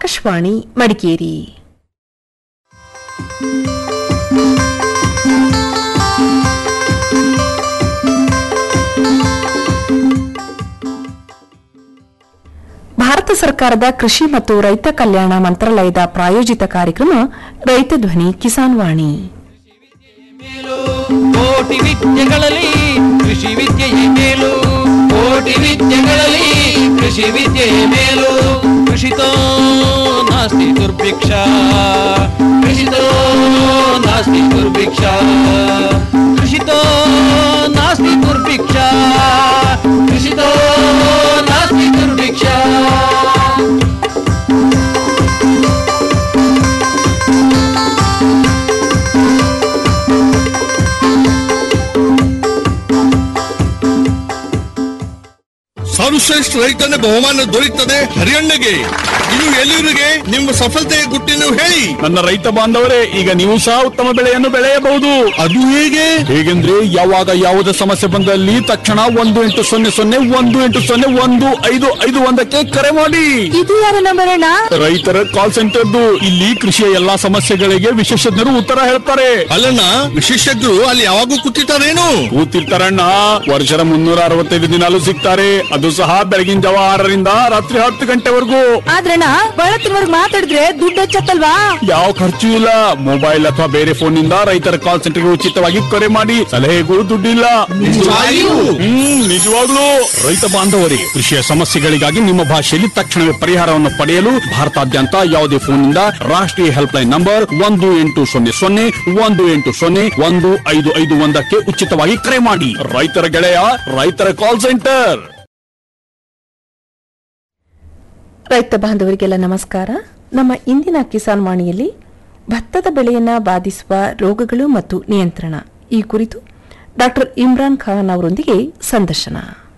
ಆಕಾಶವಾಣಿ ಮಡಿಕೇರಿ ಭಾರತ ಸರ್ಕಾರದ ಕೃಷಿ ಮತ್ತು ರೈತ ಕಲ್ಯಾಣ ಮಂತ್ರಾಲಯದ ಪ್ರಾಯೋಜಿತ ಕಾರ್ಯಕ್ರಮ ರೈತ ಧ್ವನಿ ಕಿಸಾನ್ ವಾಣಿ ಮೇಲು ಕೋಟಿ ವಿದ್ಯೆಗಳಲ್ಲಿ ಕೃಷಿ ವಿದ್ಯೆಯೇ ಮೇಲು ಕೋಟಿ ವಿದ್ಯೆಗಳಲ್ಲಿ ಕೃಷಿ ವಿದ್ಯೆಯೇ ಮೇಲು ಕೃಷಿತೋ ನಾಸ್ತಿ ದುರ್ಭಿಕ್ಷ ಕೃಷಿತೋ ನಾಸ್ತಿ ದುರ್ಭಿಕ್ಷ ಕೃಷಿತೋ ನಾಸ್ತಿ ದುರ್ಭಿಕ್ಷ ಕೃಷಿತೋ ನಾಸ್ತಿ ದುರ್ಭಿಕ್ಷ ಸರ್ವಶ್ರೇಷ್ಠ ರೈತನ ಬಹುಮಾನ ದೊರೆಯುತ್ತದೆ ಹರಿಯಣ್ಣಗೆ ಇದು ಎಲ್ಲಿವರಿಗೆ ನಿಮ್ಮ ಸಫಲತೆಯ ಗುಟ್ಟಿನ ಹೇಳಿ ನನ್ನ ರೈತ ಬಾಂಧವರೇ ಈಗ ನೀವು ಸಹ ಉತ್ತಮ ಬೆಳೆಯನ್ನು ಬೆಳೆಯಬಹುದು ಅದು ಹೇಗೆ ಹೇಗೆಂದ್ರೆ ಯಾವಾಗ ಯಾವುದೇ ಸಮಸ್ಯೆ ಬಂದಲ್ಲಿ ತಕ್ಷಣ ಒಂದು ಎಂಟು ಸೊನ್ನೆ ಸೊನ್ನೆ ಒಂದು ಎಂಟು ಸೊನ್ನೆ ಒಂದು ಐದು ಐದು ಒಂದಕ್ಕೆ ಕರೆ ಮಾಡಿ ಇದು ಯಾರ ನಂಬರ್ ಅಣ್ಣ ರೈತರ ಕಾಲ್ ಸೆಂಟರ್ದು ಇಲ್ಲಿ ಕೃಷಿಯ ಎಲ್ಲಾ ಸಮಸ್ಯೆಗಳಿಗೆ ವಿಶೇಷಜ್ಞರು ಉತ್ತರ ಹೇಳ್ತಾರೆ ಅಲ್ಲಣ್ಣ ವಿಶೇಷಜ್ಞರು ಅಲ್ಲಿ ಯಾವಾಗೂ ಕೂತಿರ್ತಾರೇನು ಕೂತಿರ್ತಾರಣ್ಣ ವರ್ಷದ ಮುನ್ನೂರ ಅರವತ್ತೈದು ದಿನಾಲು ಸಿಗ್ತಾರೆ ಅದು ಸಹ ಬೆಳಗಿನ ಜಾವ ಆರರಿಂದ ರಾತ್ರಿ ಹತ್ತು ಗಂಟೆವರೆಗೂ ಆದ್ರಣ್ಣ ಬಹಳ ತಿಂಗಳಿಗೆ ಮಾತಾಡಿದ್ರೆ ದುಡ್ಡು ಹೆಚ್ಚತ್ತಲ್ವಾ ಯಾವ ಖರ್ಚು ಇಲ್ಲ ಮೊಬೈಲ್ ಅಥವಾ ಬೇರೆ ಫೋನ್ ನಿಂದ ರೈತರ ಕಾಲ್ ಸೆಂಟರ್ಗೆ ಉಚಿತವಾಗಿ ಕರೆ ಮಾಡಿ ಸಲಹೆಗೂ ದುಡ್ಡಿಲ್ಲ ನಿಜವಾಗಿಯೂ? ಹ್ಮ್ ನಿಜವಾಗ್ಲೂ ರೈತ ಬಾಂಧವರಿಗೆ ಕೃಷಿಯ ಸಮಸ್ಯೆಗಳಿಗಾಗಿ ನಿಮ್ಮ ಭಾಷೆಯಲ್ಲಿ ತಕ್ಷಣವೇ ಪರಿಹಾರವನ್ನು ಪಡೆಯಲು ಭಾರತಾದ್ಯಂತ ಯಾವುದೇ ಫೋನ್ ನಿಂದ ರಾಷ್ಟ್ರೀಯ ಹೆಲ್ಪ್ ಲೈನ್ ನಂಬರ್ ಒಂದು ಎಂಟು ಸೊನ್ನೆ ಸೊನ್ನೆ ಒಂದು ಎಂಟು ಸೊನ್ನೆ ಒಂದು ಐದು ಐದು ಒಂದಕ್ಕೆ ಉಚಿತವಾಗಿ ಕರೆ ಮಾಡಿ ರೈತರ ಗೆಳೆಯ ರೈತರ ಕಾಲ್ ಸೆಂಟರ್ ರೈತ ಬಾಂಧವರಿಗೆಲ್ಲ ನಮಸ್ಕಾರ ನಮ್ಮ ಇಂದಿನ ಕಿಸಾನ್ ವಾಣಿಯಲ್ಲಿ ಭತ್ತದ ಬೆಳೆಯನ್ನ ಬಾಧಿಸುವ ರೋಗಗಳು ಮತ್ತು ನಿಯಂತ್ರಣ ಈ ಕುರಿತು ಡಾಕ್ಟರ್ ಇಮ್ರಾನ್ ಖಾನ್ ಅವರೊಂದಿಗೆ ಸಂದರ್ಶನ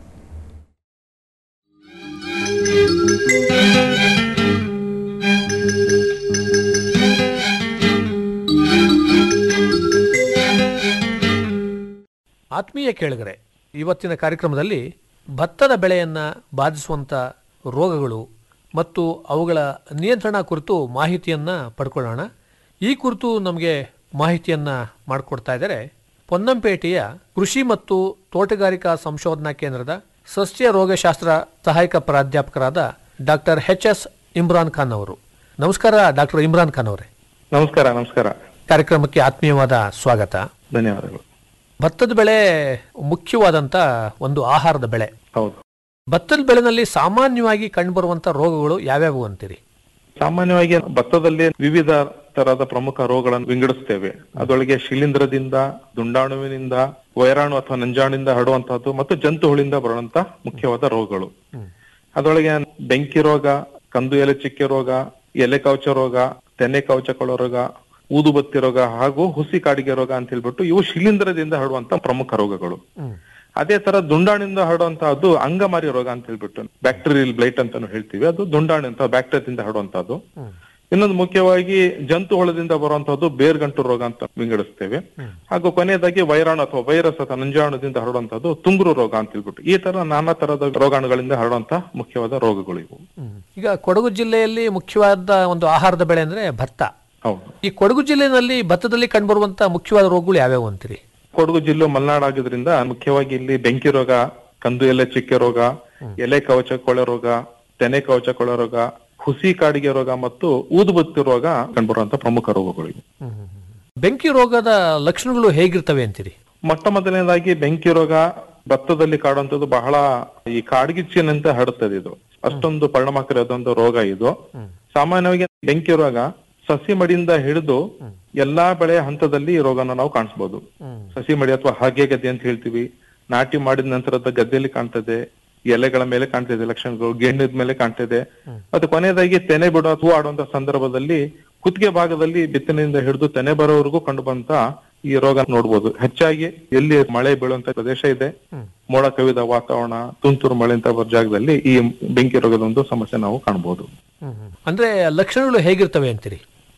ಆತ್ಮೀಯ ಕೇಳಿಗರೆ ಇವತ್ತಿನ ಕಾರ್ಯಕ್ರಮದಲ್ಲಿ ಭತ್ತದ ಬೆಳೆಯನ್ನು ಬಾಧಿಸುವಂಥ ರೋಗಗಳು ಮತ್ತು ಅವುಗಳ ನಿಯಂತ್ರಣ ಕುರಿತು ಮಾಹಿತಿಯನ್ನು ಪಡ್ಕೊಳ್ಳೋಣ ಈ ಕುರಿತು ನಮಗೆ ಮಾಹಿತಿಯನ್ನು ಮಾಡಿಕೊಡ್ತಾ ಇದ್ದಾರೆ ಪೊನ್ನಂಪೇಟೆಯ ಕೃಷಿ ಮತ್ತು ತೋಟಗಾರಿಕಾ ಸಂಶೋಧನಾ ಕೇಂದ್ರದ ಸಸ್ಯ ರೋಗಶಾಸ್ತ್ರ ಸಹಾಯಕ ಪ್ರಾಧ್ಯಾಪಕರಾದ doctor H S Imran Khan ಅವರು ನಮಸ್ಕಾರ ಡಾಕ್ಟರ್ ಇಮ್ರಾನ್ ಖಾನ್ ಅವರೇ ನಮಸ್ಕಾರ ನಮಸ್ಕಾರ ಕಾರ್ಯಕ್ರಮಕ್ಕೆ ಆತ್ಮೀಯವಾದ ಸ್ವಾಗತ ಧನ್ಯವಾದಗಳು ಭತ್ತದ ಬೆಳೆ ಮುಖ್ಯವಾದಂಥ ಒಂದು ಆಹಾರದ ಬೆಳೆ ಹೌದು ಭತ್ತದ ಬೆಳೆನಲ್ಲಿ ಸಾಮಾನ್ಯವಾಗಿ ಕಂಡುಬರುವಂಥ ರೋಗಗಳು ಯಾವ್ಯಾವು ಅಂತೀರಿ ಸಾಮಾನ್ಯವಾಗಿ ಭತ್ತದಲ್ಲಿ ವಿವಿಧ ತರಹದ ಪ್ರಮುಖ ರೋಗಗಳನ್ನು ವಿಂಗಡಿಸ್ತೇವೆ ಅದರೊಳಗೆ ಶಿಲೀಂಧ್ರದಿಂದ ದುಂಡಾಣುವಿನಿಂದ ವೈರಾಣು ಅಥವಾ ನಂಜಾಣಿಂದ ಹರಡುವಂತಹದ್ದು ಮತ್ತು ಜಂತುಹುಳಿಂದ ಬರುವಂತ ಮುಖ್ಯವಾದ ರೋಗಗಳು ಅದರೊಳಗೆ ಬೆಂಕಿ ರೋಗ ಕಂದು ಎಲೆ ಚಿಕ್ಕೆ ರೋಗ ಎಲೆ ಕವಚ ರೋಗ ತೆನೆ ಕವಚಕೊಳ ರೋಗ ಊದುಬತ್ತಿ ರೋಗ ಹಾಗೂ ಹುಸಿ ಕಾಡಿಗೆ ರೋಗ ಅಂತ ಹೇಳ್ಬಿಟ್ಟು ಇವು ಶಿಲೀಂಧ್ರದಿಂದ ಹರಡುವಂತ ಪ್ರಮುಖ ರೋಗಗಳು ಅದೇ ತರ ದುಂಡಾಣಿಂದ ಹರಡುವಂತಹದ್ದು ಅಂಗಮಾರಿ ರೋಗ ಅಂತ ಹೇಳ್ಬಿಟ್ಟು ಬ್ಯಾಕ್ಟೀರಿಯಲ್ ಬ್ಲೈಟ್ ಅಂತಾನು ಹೇಳ್ತೀವಿ ಅದು ದುಂಡಾಣಿ ಅಂತ ಬ್ಯಾಕ್ಟೀರಿಯಾದಿಂದ ಹರಡುವಂತಹದ್ದು ಇನ್ನೊಂದು ಮುಖ್ಯವಾಗಿ ಜಂತು ಹುಳದಿಂದ ಬರುವಂತಹದ್ದು ಬೇರ್ಗಂಟು ರೋಗ ಅಂತ ವಿಂಗಡಿಸ್ತೇವೆ ಹಾಗೂ ಕೊನೆಯದಾಗಿ ವೈರಾಣು ಅಥವಾ ವೈರಸ್ ಅಥವಾ ನಂಜಾಣುದಿಂದ ಹರಡುವಂತಹದ್ದು ತುಂಗುರು ರೋಗ ಅಂತ ಹೇಳ್ಬಿಟ್ಟು ಈ ತರ ನಾನಾ ತರದ ರೋಗಾಣುಗಳಿಂದ ಹರಡುವಂತಹ ಮುಖ್ಯವಾದ ರೋಗಗಳು ಇವು ಈಗ ಕೊಡಗು ಜಿಲ್ಲೆಯಲ್ಲಿ ಮುಖ್ಯವಾದ ಒಂದು ಆಹಾರದ ಬೆಳೆ ಅಂದ್ರೆ ಭತ್ತ ಹೌದು ಈ ಕೊಡಗು ಜಿಲ್ಲೆಯಲ್ಲಿ ಭತ್ತದಲ್ಲಿ ಕಂಡುಬರುವಂಥ ಮುಖ್ಯವಾದ ರೋಗಗಳು ಯಾವ್ಯಾವು ಅಂತೀರಿ ಕೊಡಗು ಜಿಲ್ಲೆ ಮಲೆನಾಡಾಗಿದ್ರಿಂದ ಮುಖ್ಯವಾಗಿ ಇಲ್ಲಿ ಬೆಂಕಿ ರೋಗ ಕಂದು ಎಲೆ ಚಿಕ್ಕೆ ರೋಗ ಎಲೆ ಕವಚ ಕೊಳೆ ರೋಗ ತೆನೆ ಕವಚ ಕೊಳೆ ರೋಗ ಹುಸಿ ಕಾಡಿಗೆ ರೋಗ ಮತ್ತು ಊದುಬತ್ತಿ ರೋಗ ಕಂಡುಬರುವಂತ ಪ್ರಮುಖ ರೋಗಗಳು ಇವು. ಬೆಂಕಿ ರೋಗದ ಲಕ್ಷಣಗಳು ಹೇಗಿರ್ತವೆ ಅಂತೀರಿ ಮೊಟ್ಟ ಮೊದಲನೇದಾಗಿ ಬೆಂಕಿ ರೋಗ ಭತ್ತದಲ್ಲಿ ಕಾಡುವಂತದ್ದು ಬಹಳ ಈ ಕಾಡ್ಗಿಚ್ಚಿನಂತೆ ಹರಡುತ್ತದೆ ಇದು ಅಷ್ಟೊಂದು ಪರಿಣಾಮಕಾರಿಯಾದಂತ ರೋಗ ಇದು ಸಾಮಾನ್ಯವಾಗಿ ಬೆಂಕಿ ರೋಗ ಸಸಿ ಮಡಿಯಿಂದ ಹಿಡಿದು ಎಲ್ಲಾ ಬೆಳೆಯ ಹಂತದಲ್ಲಿ ಈ ರೋಗನ ನಾವು ಕಾಣಿಸಬಹುದು ಸಸಿ ಮಡಿ ಅಥವಾ ಹಾಗೆ ಗದ್ದೆ ಅಂತ ಹೇಳ್ತೀವಿ ನಾಟಿ ಮಾಡಿದ ನಂತರದ ಗದ್ದೆಯಲ್ಲಿ ಕಾಣ್ತದೆ ಎಲೆಗಳ ಮೇಲೆ ಕಾಣ್ತಿದೆ ಲಕ್ಷಣಗಳು ಗೆಣ್ಣದ ಮೇಲೆ ಕಾಣ್ತಿದೆ ಮತ್ತೆ ಕೊನೆಯದಾಗಿ ತೆನೆ ಬಿಡೋ ಹೂ ಆಡುವಂತ ಸಂದರ್ಭದಲ್ಲಿ ಕುತ್ತಿಗೆ ಭಾಗದಲ್ಲಿ ಬಿತ್ತನೆಯಿಂದ ಹಿಡಿದು ತೆನೆ ಬರೋವರೆಗೂ ಕಂಡು ಬಂತ ಈ ರೋಗ ನೋಡ್ಬೋದು ಹೆಚ್ಚಾಗಿ ಎಲ್ಲಿ ಮಳೆ ಬೀಳುವಂತ ಪ್ರದೇಶ ಇದೆ ಮೋಡ ಕವಿದ ವಾತಾವರಣ ತುಂತುರು ಮಳೆ ಅಂತ ಬರೋ ಜಾಗದಲ್ಲಿ ಈ ಬೆಂಕಿ ರೋಗದ ಒಂದು ಸಮಸ್ಯೆ ನಾವು ಕಾಣಬಹುದು ಅಂದ್ರೆ ಲಕ್ಷಣಗಳು ಹೇಗಿರ್ತವೆ ಅಂತೀರಿ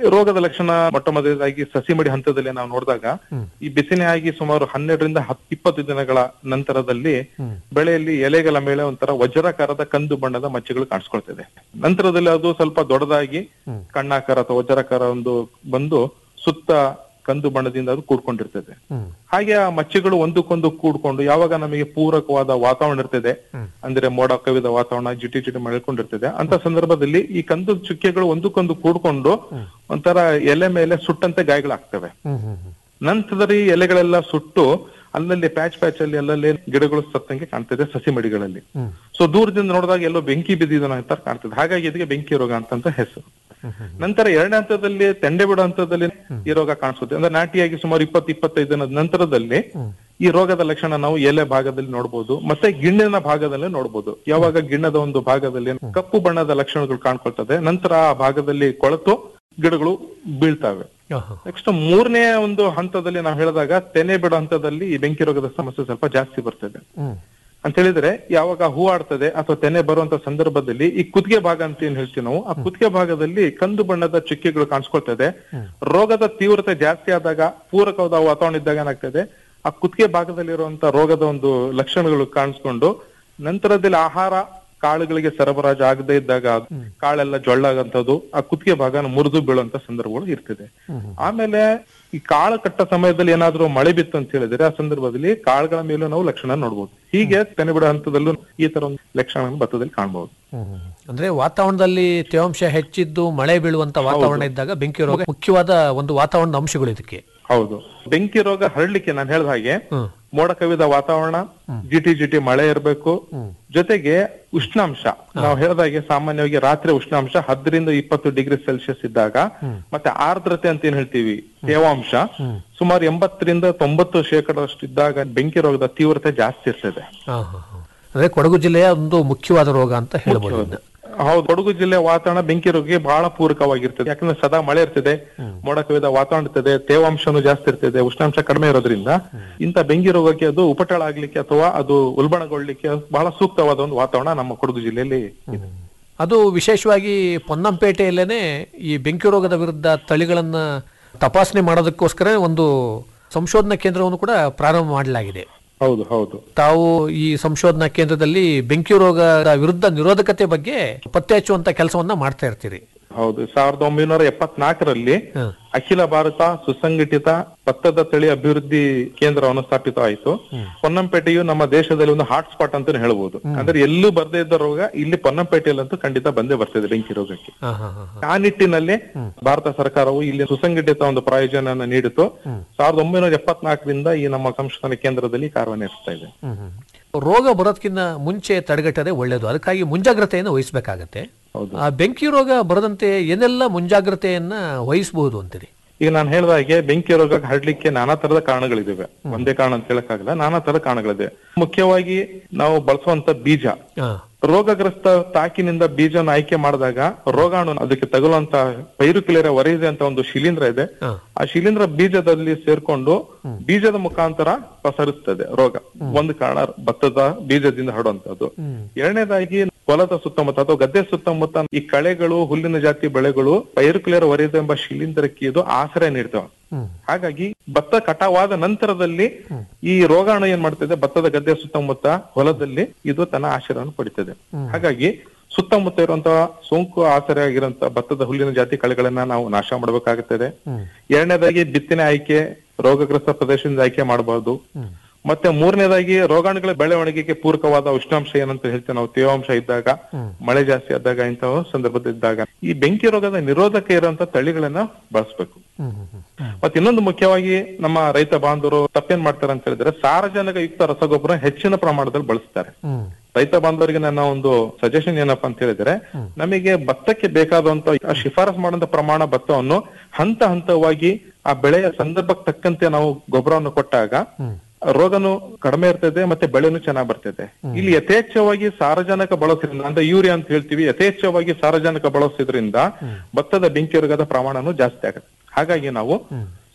ರೋಗದ ಲಕ್ಷಣ ಮೊಟ್ಟ ಮೊದಲನೇದಾಗಿ ಸಸಿ ಮಡಿ ಹಂತದಲ್ಲಿ ನಾವು ನೋಡಿದಾಗ ಈ ಬಿಸಿನೆ ಆಗಿ ಸುಮಾರು ಹನ್ನೆರಡರಿಂದ ಹತ್ ಇಪ್ಪತ್ತು ದಿನಗಳ ನಂತರದಲ್ಲಿ ಬೆಳೆಯಲ್ಲಿ ಎಲೆಗಳ ಮೇಲೆ ಒಂಥರ ವಜ್ರಾಕಾರದ ಕಂದು ಬಣ್ಣದ ಮಚ್ಚೆಗಳು ಕಾಣಿಸ್ಕೊಳ್ತಿದೆ ನಂತರದಲ್ಲಿ ಅದು ಸ್ವಲ್ಪ ದೊಡ್ಡದಾಗಿ ಕಣ್ಣಾಕಾರ ಅಥವಾ ವಜ್ರಾಕಾರ ಒಂದು ಬಂದು ಸುತ್ತ ಕಂದು ಬಣ್ಣದಿಂದ ಅದು ಕೂಡ್ಕೊಂಡಿರ್ತದೆ ಹಾಗೆ ಆ ಮಚ್ಚೆಗಳು ಒಂದಕ್ಕೊಂದು ಕೂಡ್ಕೊಂಡು ಯಾವಾಗ ನಮಗೆ ಪೂರಕವಾದ ವಾತಾವರಣ ಇರ್ತದೆ ಅಂದ್ರೆ ಮೋಡ ಕವಿದ ವಾತಾವರಣ ಜಿಟಿ ಜಿಟಿ ಮಳ್ಕೊಂಡಿರ್ತದೆ ಅಂತ ಸಂದರ್ಭದಲ್ಲಿ ಈ ಕಂದು ಚುಕ್ಕೆಗಳು ಒಂದಕ್ಕೊಂದು ಕೂಡ್ಕೊಂಡು ಒಂಥರ ಎಲೆ ಮೇಲೆ ಸುಟ್ಟಂತೆ ಗಾಯಗಳಾಗ್ತವೆ ನಂತರದಲ್ಲಿ ಎಲೆಗಳೆಲ್ಲ ಸುಟ್ಟು ಅಲ್ಲಲ್ಲಿ ಪ್ಯಾಚ್ ಪ್ಯಾಚ್ ಅಲ್ಲಿ ಅಲ್ಲಲ್ಲಿ ಗಿಡಗಳು ಸತ್ತಂಗೆ ಕಾಣ್ತದೆ ಸಸಿ ಮಡಿಗಳಲ್ಲಿ ಸೊ ದೂರದಿಂದ ನೋಡಿದಾಗ ಎಲ್ಲೋ ಬೆಂಕಿ ಬಿದ್ದಿದ ಅಂತ ಕಾಣ್ತದೆ ಹಾಗಾಗಿ ಇದಕ್ಕೆ ಬೆಂಕಿ ರೋಗ ಅಂತಂತ ಹೆಸರು ನಂತರ ಎರಡನೇ ಹಂತದಲ್ಲಿ ತೆಂಡೆ ಬಿಡೋ ಹಂತದಲ್ಲಿ ಈ ರೋಗ ಕಾಣಿಸುತ್ತೆ ಅಂದ್ರೆ ನಾಟಿಯಾಗಿ ಸುಮಾರು ಇಪ್ಪತ್ತು ಇಪ್ಪತ್ತೈದು ದಿನದ ನಂತರದಲ್ಲಿ ಈ ರೋಗದ ಲಕ್ಷಣ ನಾವು ಎಲೆ ಭಾಗದಲ್ಲಿ ನೋಡಬಹುದು ಮತ್ತೆ ಗಿಣ್ಣಿನ ಭಾಗದಲ್ಲಿ ನೋಡಬಹುದು ಯಾವಾಗ ಗಿಣ್ಣದ ಒಂದು ಭಾಗದಲ್ಲಿ ಕಪ್ಪು ಬಣ್ಣದ ಲಕ್ಷಣಗಳು ಕಾಣ್ಕೊಳ್ತದೆ ನಂತರ ಆ ಭಾಗದಲ್ಲಿ ಕೊಳೆತು ಗಿಡಗಳು ಬೀಳ್ತವೆ ನೆಕ್ಸ್ಟ್ ಮೂರನೇ ಒಂದು ಹಂತದಲ್ಲಿ ನಾವು ಹೇಳಿದಾಗ ತೆನೆ ಬಿಡೋ ಹಂತದಲ್ಲಿ ಈ ಬೆಂಕಿ ರೋಗದ ಸಮಸ್ಯೆ ಸ್ವಲ್ಪ ಜಾಸ್ತಿ ಬರ್ತದೆ ಅಂತ ಹೇಳಿದ್ರೆ ಯಾವಾಗ ಹೂ ಆಡ್ತದೆ ಅಥವಾ ತೆನೆ ಬರುವಂತ ಸಂದರ್ಭದಲ್ಲಿ ಈ ಕುತ್ತಿಗೆ ಭಾಗ ಅಂತ ಏನ್ ಹೇಳ್ತೀವಿ ನಾವು ಆ ಕುತ್ತಿಗೆ ಭಾಗದಲ್ಲಿ ಕಂದು ಬಣ್ಣದ ಚುಕ್ಕೆಗಳು ಕಾಣಿಸ್ಕೊಳ್ತದೆ ರೋಗದ ತೀವ್ರತೆ ಜಾಸ್ತಿ ಆದಾಗ ಪೂರಕವಾದ ವಾತಾವರಣ ಇದ್ದಾಗ ಏನಾಗ್ತದೆ ಆ ಕುತ್ತಿಗೆ ಭಾಗದಲ್ಲಿರುವಂತ ರೋಗದ ಒಂದು ಲಕ್ಷಣಗಳು ಕಾಣಿಸ್ಕೊಂಡು ನಂತರದಲ್ಲಿ ಆಹಾರ ಕಾಳುಗಳಿಗೆ ಸರಬರಾಜು ಆಗದೇ ಇದ್ದಾಗ ಕಾಳೆಲ್ಲ ಜೊಳ್ಳಾಗಂತದ್ದು ಆ ಕುತ್ತಿಗೆ ಭಾಗನ ಮುರಿದು ಬೀಳುವಂತ ಸಂದರ್ಭಗಳು ಇರ್ತದೆ ಆಮೇಲೆ ಈ ಕಾಳು ಕಟ್ಟ ಸಮಯದಲ್ಲಿ ಏನಾದ್ರೂ ಮಳೆ ಬಿತ್ತು ಅಂತ ಹೇಳಿದ್ರೆ ಆ ಸಂದರ್ಭದಲ್ಲಿ ಕಾಳುಗಳ ಮೇಲೂ ನಾವು ಲಕ್ಷಣ ನೋಡ್ಬೋದು ಹೀಗೆ ತೆನೆ ಬಿಡೋ ಹಂತದಲ್ಲೂ ಈ ತರ ಒಂದು ಲಕ್ಷಣ ಭತ್ತದಲ್ಲಿ ಕಾಣಬಹುದು ಅಂದ್ರೆ ವಾತಾವರಣದಲ್ಲಿ ತೇವಾಂಶ ಹೆಚ್ಚಿದ್ದು ಮಳೆ ಬೀಳುವಂತ ವಾತಾವರಣ ಇದ್ದಾಗ ಬೆಂಕಿ ರೋಗ ಮುಖ್ಯವಾದ ಒಂದು ವಾತಾವರಣದ ಅಂಶಗಳು ಇದಕ್ಕೆ ಹೌದು ಬೆಂಕಿ ರೋಗ ಹರಡ್ಲಿಕ್ಕೆ ನಾನು ಹೇಳ್ದ ಹಾಗೆ ಮೋಡ ಕವಿದ ವಾತಾವರಣ ಜಿಟಿ ಜಿಟಿ ಮಳೆ ಇರಬೇಕು ಜೊತೆಗೆ ಉಷ್ಣಾಂಶ ನಾವು ಹೇಳ್ದಾಗೆ ಸಾಮಾನ್ಯವಾಗಿ ರಾತ್ರಿ ಉಷ್ಣಾಂಶ ಹತ್ತರಿಂದ ಇಪ್ಪತ್ತು ಡಿಗ್ರಿ ಸೆಲ್ಸಿಯಸ್ ಇದ್ದಾಗ ಮತ್ತೆ ಆರ್ದ್ರತೆ ಅಂತ ಏನ್ ಹೇಳ್ತೀವಿ ತೇವಾಂಶ ಸುಮಾರು ಎಂಬತ್ತರಿಂದ ತೊಂಬತ್ತು ಶೇಕಡಷ್ಟು ಇದ್ದಾಗ ಬೆಂಕಿ ರೋಗದ ತೀವ್ರತೆ ಜಾಸ್ತಿ ಇರ್ತದೆ ಹಾ, ಹಾ, ಹಾ. ಅಂದ್ರೆ ಕೊಡಗು ಜಿಲ್ಲೆಯ ಒಂದು ಮುಖ್ಯವಾದ ರೋಗ ಅಂತ ಹೇಳ್ಬೋದು ಇದನ್ನ. ಹೌದು ಕೊಡಗು ಜಿಲ್ಲೆ ವಾತಾವರಣ ಬೆಂಕಿ ರೋಗಕ್ಕೆ ಬಹಳ ಪೂರಕವಾಗಿರ್ತದೆ ಯಾಕಂದ್ರೆ ಸದಾ ಮಳೆ ಇರ್ತದೆ ಮೋಡ ಕವಿದ ವಾತಾವರಣ ಇರ್ತದೆ ತೇವಾಂಶನೂ ಜಾಸ್ತಿ ಇರ್ತದೆ ಉಷ್ಣಾಂಶ ಕಡಿಮೆ ಇರೋದ್ರಿಂದ ಇಂಥ ಬೆಂಕಿ ರೋಗಕ್ಕೆ ಅದು ಉಪಟಳ ಆಗ್ಲಿಕ್ಕೆ ಅಥವಾ ಅದು ಉಲ್ಬಣಗೊಳ್ಳಿಕ್ಕೆ ಬಹಳ ಸೂಕ್ತವಾದ ಒಂದು ವಾತಾವರಣ ನಮ್ಮ ಕೊಡಗು ಜಿಲ್ಲೆಯಲ್ಲಿ ಇದೆ ಅದು ವಿಶೇಷವಾಗಿ ಪೊನ್ನಂಪೇಟೆಯಲ್ಲೇನೆ ಈ ಬೆಂಕಿ ರೋಗದ ವಿರುದ್ಧ ತಳಿಗಳನ್ನ ತಪಾಸಣೆ ಮಾಡೋದಕ್ಕೋಸ್ಕರ ಒಂದು ಸಂಶೋಧನಾ ಕೇಂದ್ರವನ್ನು ಕೂಡ ಪ್ರಾರಂಭ ಮಾಡಲಾಗಿದೆ ಹೌದು ಹೌದು ತಾವು ಈ ಸಂಶೋಧನಾ ಕೇಂದ್ರದಲ್ಲಿ ಬೆಂಕಿ ರೋಗದ ವಿರುದ್ಧ ನಿರೋಧಕತೆ ಬಗ್ಗೆ ಪತ್ತೆ ಹಚ್ಚುವಂತ ಕೆಲಸವನ್ನ ಮಾಡ್ತಾ ಇರ್ತೀರಿ ಹೌದು ಸಾವಿರದ ಒಂಬೈನೂರ ಎಪ್ಪತ್ನಾಲ್ಕರಲ್ಲಿ ಹ. ಅಖಿಲ ಭಾರತ ಸುಸಂಘಟಿತ ಭತ್ತದ ತಳಿ ಅಭಿವೃದ್ಧಿ ಕೇಂದ್ರವನ್ನು ಸ್ಥಾಪಿತವಾಯಿತು ಪೊನ್ನಂಪೇಟೆಯು ನಮ್ಮ ದೇಶದಲ್ಲಿ ಒಂದು ಹಾಟ್ ಸ್ಪಾಟ್ ಅಂತ ಹೇಳ್ಬೋದು ಅಂದ್ರೆ ಎಲ್ಲೂ ಬರ್ದೇ ಇದ್ದ ರೋಗ ಇಲ್ಲಿ ಪೊನ್ನಂಪೇಟೆಯಲ್ಲಂತೂ ಖಂಡಿತ ಬಂದೇ ಬರ್ತದೆ ಬೆಂಕಿ ರೋಗಕ್ಕೆ ಹಾ, ಹಾ, ಹಾ, ಹಾ. ಆ ನಿಟ್ಟಿನಲ್ಲಿ ಭಾರತ ಸರ್ಕಾರವು ಇಲ್ಲಿ ಸುಸಂಘಟಿತ ಒಂದು ಪ್ರಾಯೋಜನ ನೀಡಿತು ಸಾವಿರದ ಒಂಬೈನೂರ ಎಪ್ಪತ್ನಾಲ್ಕರಿಂದ ಈ ನಮ್ಮ ಸಂಶೋಧನಾ ಕೇಂದ್ರದಲ್ಲಿ ಕಾರ್ಯನಿರ್ವಹಿಸ್ತಾ ಇದೆ ಹ್ಮ್, ಹ್ಮ್. ರೋಗ ಬರೋದಕ್ಕಿಂತ ಮುಂಚೆ ತಡೆಗಟ್ಟದೆ ಒಳ್ಳೆಯದು ಅದಕ್ಕಾಗಿ ಮುಂಜಾಗ್ರತೆಯನ್ನು ವಹಿಸಬೇಕಾಗತ್ತೆ ಹೌದು. ಆ ಬೆಂಕಿ ರೋಗ ಬರದಂತೆ ಏನೆಲ್ಲ ಮುಂಜಾಗ್ರತೆಯನ್ನ ವಹಿಸಬಹುದು ಅಂತೀರಿ ಈಗ ನಾನು ಹೇಳಿದ ಹಾಗೆ ಬೆಂಕಿ ರೋಗ ಹರಡ್ಲಿಕ್ಕೆ ನಾನಾ ತರದ ಕಾರಣಗಳಿದಾವೆ ಒಂದೇ ಕಾರಣ ಅಂತ ಹೇಳಕ್ಕಾಗಲ್ಲ ನಾನಾ ತರದ ಕಾರಣಗಳಿದೆ ಮುಖ್ಯವಾಗಿ ನಾವು ಬಳಸುವಂತ ಬೀಜ ಹಾ. ರೋಗಗ್ರಸ್ತ ತಾಕಿನಿಂದ ಬೀಜನ ಆಯ್ಕೆ ಮಾಡಿದಾಗ ರೋಗಾಣು ಅದಕ್ಕೆ ತಗುಲುವಂತ ಪೈರುಕಿಲೇರ ವರೆಯಿದೆ ಅಂತ ಒಂದು ಶಿಲೀಂಧ್ರ ಇದೆ ಹಾ. ಆ ಶಿಲೀಂಧ್ರ ಬೀಜದಲ್ಲಿ ಸೇರ್ಕೊಂಡು ಬೀಜದ ಮುಖಾಂತರ ಪಸರಿಸ್ತದೆ ರೋಗ ಒಂದು ಕಾರಣ ಭತ್ತದ ಬೀಜದಿಂದ ಹರಡುವಂತದ್ದು ಎರಡನೇದಾಗಿ ಹೊಲದ ಸುತ್ತಮುತ್ತ ಅಥವಾ ಗದ್ದೆ ಸುತ್ತಮುತ್ತ ಈ ಕಳೆಗಳು ಹುಲ್ಲಿನ ಜಾತಿ ಬೆಳೆಗಳು ಪೈರುಕ್ಲೇರ್ ವರೆದ ಎಂಬ ಶಿಲೀಂಧ್ರಕ್ಕೆ ಇದು ಆಶ್ರಯ ನೀಡ್ತವೆ ಹಾಗಾಗಿ ಭತ್ತ ಕಟಾವಾದ ನಂತರದಲ್ಲಿ ಈ ರೋಗಾಣು ಏನ್ ಮಾಡ್ತದೆ ಭತ್ತದ ಗದ್ದೆ ಸುತ್ತಮುತ್ತ ಹೊಲದಲ್ಲಿ ಇದು ತನ್ನ ಆಶ್ರಯವನ್ನು ಪಡಿತದೆ ಹಾಗಾಗಿ ಸುತ್ತಮುತ್ತ ಇರುವಂತಹ ಸೋಂಕು ಆಸರೆ ಆಗಿರುವಂತಹ ಭತ್ತದ ಹುಲ್ಲಿನ ಜಾತಿ ಕಳೆಗಳನ್ನ ನಾವು ನಾಶ ಮಾಡಬೇಕಾಗುತ್ತದೆ ಎರಡನೇದಾಗಿ ಬಿತ್ತನೆ ಆಯ್ಕೆ ರೋಗಗ್ರಸ್ತ ಪ್ರದೇಶದಿಂದ ಆಯ್ಕೆ ಮಾಡಬಹುದು ಮತ್ತೆ ಮೂರನೇದಾಗಿ ರೋಗಾಣುಗಳ ಬೆಳವಣಿಗೆಗೆ ಪೂರಕವಾದ ಉಷ್ಣಾಂಶ ಏನಂತ ಹೇಳ್ತೇವೆ ನಾವು ತೇವಾಂಶ ಇದ್ದಾಗ ಮಳೆ ಜಾಸ್ತಿ ಆದಾಗ ಇಂತಹ ಸಂದರ್ಭದಿದ್ದಾಗ ಈ ಬೆಂಕಿ ರೋಗದ ನಿರೋಧಕ ಇರುವಂತ ತಳಿಗಳನ್ನ ಬಳಸಬೇಕು ಮತ್ತೆ ಇನ್ನೊಂದು ಮುಖ್ಯವಾಗಿ ನಮ್ಮ ರೈತ ಬಾಂಧವರು ತಪ್ಪೇನ್ ಮಾಡ್ತಾರೆ ಅಂತ ಹೇಳಿದ್ರೆ ಸಾರಜನಕ ಯುಕ್ತ ರಸಗೊಬ್ಬರ ಹೆಚ್ಚಿನ ಪ್ರಮಾಣದಲ್ಲಿ ಬಳಸ್ತಾರೆ ರೈತ ಬಾಂಧವರಿಗೆ ನನ್ನ ಒಂದು ಸಜೆಷನ್ ಏನಪ್ಪಾ ಅಂತ ಹೇಳಿದ್ರೆ ನಮಗೆ ಭತ್ತಕ್ಕೆ ಬೇಕಾದಂತ ಆ ಶಿಫಾರಸ್ ಮಾಡುವಂತ ಪ್ರಮಾಣ ಭತ್ತವನ್ನು ಹಂತ ಹಂತವಾಗಿ ಆ ಬೆಳೆಯ ಸಂದರ್ಭಕ್ಕೆ ತಕ್ಕಂತೆ ನಾವು ಗೊಬ್ಬರವನ್ನು ಕೊಟ್ಟಾಗ ರೋಗನು ಕಡಿಮೆ ಇರ್ತದೆ ಮತ್ತೆ ಬೆಳೆನೂ ಚೆನ್ನಾಗ್ ಬರ್ತದೆ ಇಲ್ಲಿ ಯಥೇಚ್ಛವಾಗಿ ಸಾರಜನಕ ಬಳಸೋದ್ರಿಂದ ಅಂದ್ರೆ ಯೂರಿಯಾ ಅಂತ ಹೇಳ್ತೀವಿ ಯಥೇಚ್ಛವಾಗಿ ಸಾರಜನಕ ಬಳಸೋದ್ರಿಂದ ಭತ್ತದ ಬೆಂಕಿ ರೋಗದ ಪ್ರಮಾಣನೂ ಜಾಸ್ತಿ ಆಗುತ್ತೆ ಹಾಗಾಗಿ ನಾವು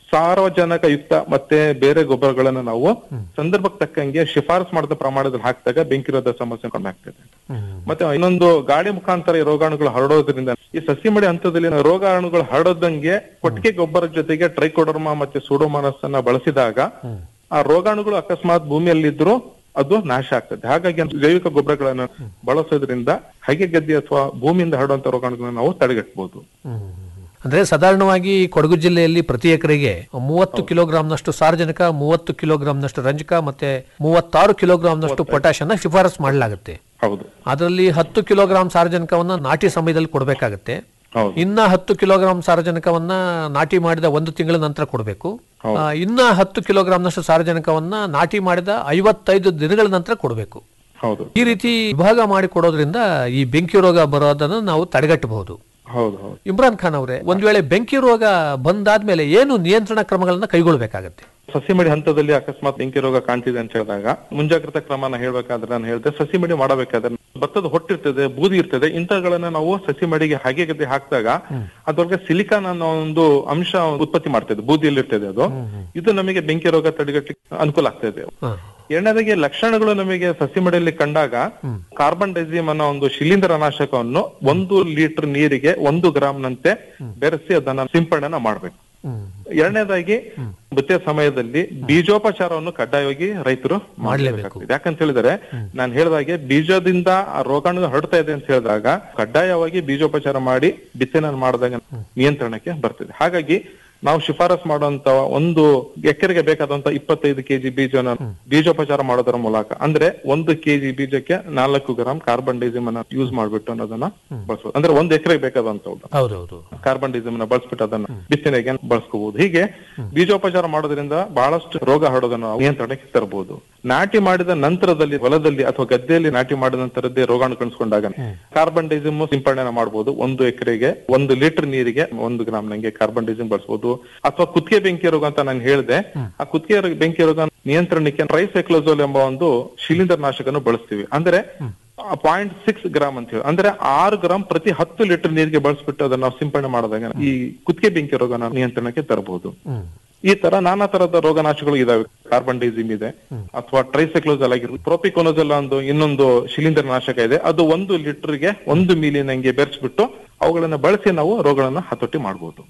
ಸಾರಜನಕ ಯುಕ್ತ ಮತ್ತೆ ಬೇರೆ ಗೊಬ್ಬರಗಳನ್ನ ನಾವು ಸಂದರ್ಭಕ್ಕೆ ತಕ್ಕಂಗೆ ಶಿಫಾರಸ್ ಮಾಡಿದ ಪ್ರಮಾಣದಲ್ಲಿ ಹಾಕಿದಾಗ ಬೆಂಕಿರೋಧ ಸಮಸ್ಯೆ ಕಮ್ಮಿ ಆಗ್ತದೆ ಮತ್ತೆ ಇನ್ನೊಂದು ಗಾಳಿ ಮುಖಾಂತರ ಈ ರೋಗಾಣುಗಳು ಹರಡೋದ್ರಿಂದ ಈ ಸಸಿ ಮಡಿ ಹಂತದಲ್ಲಿ ರೋಗಾಣುಗಳು ಹರಡೋದಂಗೆ ಕೊಟ್ಟಿಗೆ ಗೊಬ್ಬರದ ಜೊತೆಗೆ ಟ್ರೈಕೋಡರ್ಮಾ ಮತ್ತೆ ಸೂಡೋಮಾನಸ್ ಅನ್ನ ಬಳಸಿದಾಗ ಆ ರೋಗಾಣುಗಳು ಅಕಸ್ಮಾತ್ ಭೂಮಿಯಲ್ಲಿದ್ರು ಅದು ನಾಶ ಆಗ್ತದೆ ಹಾಗಾಗಿ ಜೈವಿಕ ಗೊಬ್ಬರಗಳನ್ನು ಬಳಸೋದ್ರಿಂದ ಹಗೆ ಗದ್ದೆ ಅಥವಾ ಭೂಮಿಯಿಂದ ಹರಡುವಂತ ರೋಗಾಣುಗಳನ್ನ ನಾವು ತಡೆಗಟ್ಟಬಹುದು ಅಂದ್ರೆ ಸಾಧಾರಣವಾಗಿ ಕೊಡಗು ಜಿಲ್ಲೆಯಲ್ಲಿ ಪ್ರತಿ ಎಕರೆಗೆ ಮೂವತ್ತು ಕಿಲೋಗ್ರಾಂನಷ್ಟು ಸಾರಜನಕ ಮೂವತ್ತು ಕಿಲೋಗ್ರಾಂನಷ್ಟು ರಂಜಕ ಮತ್ತೆ ಮೂವತ್ತಾರು ಕಿಲೋಗ್ರಾಂನಷ್ಟು ಪೊಟ್ಯಾಶ್ ಅನ್ನ ಶಿಫಾರಸ್ ಮಾಡಲಾಗುತ್ತೆ ಹೌದು ಅದರಲ್ಲಿ ಹತ್ತು ಕಿಲೋಗ್ರಾಂ ಸಾರಜನಕವನ್ನ ನಾಟಿ ಸಮಯದಲ್ಲಿ ಕೊಡಬೇಕಾಗತ್ತೆ ಹೌದು ಇನ್ನ ಹತ್ತು ಕಿಲೋಗ್ರಾಂ ಸಾರಜನಕವನ್ನ ನಾಟಿ ಮಾಡಿದ ಒಂದು ತಿಂಗಳ ನಂತರ ಕೊಡಬೇಕು ಇನ್ನ ಹತ್ತು ಕಿಲೋಗ್ರಾಂನಷ್ಟು ಸಾರಜನಕವನ್ನ ನಾಟಿ ಮಾಡಿದ ಐವತ್ತೈದು ದಿನಗಳ ನಂತರ ಕೊಡಬೇಕು ಹೌದು ಈ ರೀತಿ ವಿಭಾಗ ಮಾಡಿ ಕೊಡೋದ್ರಿಂದ ಈ ಬೆಂಕಿ ರೋಗ ಬರೋದನ್ನ ನಾವು ತಡೆಗಟ್ಟಬಹುದು ಹೌದು ಹೌದು ಇಮ್ರಾನ್ ಖಾನ್ ಅವರೇ ಒಂದ್ ವೇಳೆ ಬೆಂಕಿ ರೋಗ ಬಂದಾದ್ಮೇಲೆ ಏನು ನಿಯಂತ್ರಣ ಕ್ರಮಗಳನ್ನ ಕೈಗೊಳ್ಳಬೇಕಾಗತ್ತೆ ಸಸಿ ಮಡಿ ಹಂತದಲ್ಲಿ ಅಕಸ್ಮಾತ್ ಬೆಂಕಿ ರೋಗ ಕಾಣ್ತಿದೆ ಅಂತ ಹೇಳಿದಾಗ ಮುಂಜಾಗ್ರತಾ ಕ್ರಮನ ಹೇಳ್ಬೇಕಾದ್ರೆ ನಾನು ಹೇಳಿದೆ ಸಸಿ ಮಡಿ ಮಾಡಬೇಕಾದ್ರೆ ಭತ್ತದ ಹೊಟ್ಟಿರ್ತದೆ ಬೂದಿ ಇರ್ತದೆ ಇಂಥಗಳನ್ನ ನಾವು ಸಸಿ ಮಡಿಗೆ ಹಾಗೆ ಗದ್ದೆ ಹಾಕಿದಾಗ ಅದ್ರೊಳಗೆ ಸಿಲಿಕಾನ್ ಅನ್ನೋ ಒಂದು ಅಂಶ ಉತ್ಪತ್ತಿ ಮಾಡ್ತದೆ ಬೂದಿಯಲ್ಲಿ ಇರ್ತದೆ ಅದು ಇದು ನಮಗೆ ಬೆಂಕಿ ರೋಗ ತಡೆಗಟ್ಟಲಿಕ್ಕೆ ಅನುಕೂಲ ಆಗ್ತದೆ ಎರಡನೇದಾಗಿ ಲಕ್ಷಣಗಳು ನಮಗೆ ಸಸಿ ಮಡಿಯಲ್ಲಿ ಕಂಡಾಗ ಕಾರ್ಬನ್ ಡೈಸಿಮ್ ಅನ್ನೋ ಒಂದು ಶಿಲೀಂಧ್ರ ನಾಶಕವನ್ನು ಒಂದು ಲೀಟರ್ ನೀರಿಗೆ ಒಂದು ಗ್ರಾಮ್ನಂತೆ ಬೆರೆಸಿ ಅದನ್ನ ಸಿಂಪಡಣೆ ಮಾಡ್ಬೇಕು ಎರಡನೇದಾಗಿ ಬಿತ್ತೆ ಸಮಯದಲ್ಲಿ ಬೀಜೋಪಚಾರವನ್ನು ಕಡ್ಡಾಯವಾಗಿ ರೈತರು ಮಾಡಲೇಬೇಕಾಗ್ತದೆ ಯಾಕಂತ ಹೇಳಿದ್ರೆ ನಾನು ಹೇಳಿದಾಗೆ ಬೀಜದಿಂದ ಆ ರೋಗಾಣು ಹರಡ್ತಾ ಇದೆ ಅಂತ ಹೇಳಿದಾಗ ಕಡ್ಡಾಯವಾಗಿ ಬೀಜೋಪಚಾರ ಮಾಡಿ ಬಿತ್ತನೆ ಮಾಡಿದಾಗ ನಿಯಂತ್ರಣಕ್ಕೆ ಬರ್ತದೆ ಹಾಗಾಗಿ ನಾವು ಶಿಫಾರಸ್ ಮಾಡುವಂತ ಒಂದು ಎಕರೆಗೆ ಬೇಕಾದಂತ ಇಪ್ಪತ್ತೈದು ಕೆಜಿ ಬೀಜನ ಬೀಜೋಪಚಾರ ಮಾಡೋದರ ಮೂಲಕ ಅಂದ್ರೆ ಒಂದು ಕೆಜಿ ಬೀಜಕ್ಕೆ ನಾಲ್ಕು ಗ್ರಾಮ್ ಕಾರ್ಬನ್ ಡೈಸಿಮ್ ಅನ್ನ ಯೂಸ್ ಮಾಡ್ಬಿಟ್ಟು ಅನ್ನೋದನ್ನ ಬಳಸಬಹುದು ಅಂದ್ರೆ ಒಂದು ಎಕರೆಗೆ ಬೇಕಾದಂತ ಹೌದೌದು ಕಾರ್ಬನ್ ಡೈಸಿಮ್ ನ ಬಳಸ್ಬಿಟ್ಟು ಅದನ್ನ ಬಿತ್ತನೆಗೆ ಬಳಸ್ಕೋಬಹುದು ಹೀಗೆ ಬೀಜೋಪಚಾರ ಮಾಡೋದ್ರಿಂದ ಬಹಳಷ್ಟು ರೋಗ ಹರಡೋದನ್ನ ನಾವು ನಿಯಂತ್ರಣಕ್ಕೆ ತರಬಹುದು ನಾಟಿ ಮಾಡಿದ ನಂತರದಲ್ಲಿ ಹೊಲದಲ್ಲಿ ಅಥವಾ ಗದ್ದೆಯಲ್ಲಿ ನಾಟಿ ಮಾಡಿದ ನಂತರದ್ದೇ ರೋಗಾಣು ಕಾಣಿಸ್ಕೊಂಡಾಗ ಕಾರ್ಬನ್ ಡೈಸಿಮ್ ಸಿಂಪಡಣೆ ಮಾಡಬಹುದು ಒಂದು ಎಕರೆಗೆ ಒಂದು ಲೀಟರ್ ನೀರಿಗೆ ಒಂದು ಗ್ರಾಮ್ ನಂಗೆ ಕಾರ್ಬನ್ ಡೈಸಿಮ್ ಬಳಸಬಹುದು ಅಥವಾ ಕುತ್ತಿಗೆ ಬೆಂಕಿ ರೋಗ ಅಂತ ನಾನು ಹೇಳಿದೆ ಆ ಕುತ್ತಿಗೆ ರೋಗ- ಬೆಂಕಿ ರೋಗ ನಿಯಂತ್ರಣಕ್ಕೆ ಟ್ರೈಸೈಕ್ಲೋಸೋಲ್ ಎಂಬ ಒಂದು ಶಿಲೀಂಧ್ರ ನಾಶಕನ್ನು ಬಳಸ್ತೀವಿ ಅಂದ್ರೆ ಪಾಯಿಂಟ್ ಸಿಕ್ಸ್ ಗ್ರಾಮ್ ಅಂತ ಹೇಳಿ ಅಂದ್ರೆ ಆರು ಗ್ರಾಮ್ ಪ್ರತಿ ಹತ್ತು ಲೀಟರ್ ನೀರಿಗೆ ಬಳಸ್ಬಿಟ್ಟು ಅದನ್ನ ನಾವು ಸಿಂಪಡಣೆ ಮಾಡಿದಾಗ ಈ ಕುತ್ತಿಗೆ ಬೆಂಕಿ ರೋಗನ ನಿಯಂತ್ರಣಕ್ಕೆ ತರಬಹುದು ಈ ತರ ನಾನಾ ತರದ ರೋಗನಾಶಗಳು ಇದಾವೆ ಕಾರ್ಬನ್ ಡೈಸಿಮ್ ಇದೆ ಅಥವಾ ಟ್ರೈಸೈಕ್ಲೋಸಲ್ ಆಗಿರ್ಬೋದು ಪ್ರೋಪಿಕೋನೋಸಲ್ ಒಂದು ಇನ್ನೊಂದು ಶಿಲೀಂಧ್ರ ನಾಶಕ ಇದೆ ಅದು ಒಂದು ಲೀಟರ್ಗೆ ಒಂದು ಮಿಲಿಯನ್ಗೆ ಬೆರೆಸ್ಬಿಟ್ಟು ಅವುಗಳನ್ನ ಬಳಸಿ ನಾವು ರೋಗಗಳನ್ನ ಹತೋಟಿ ಮಾಡಬಹುದು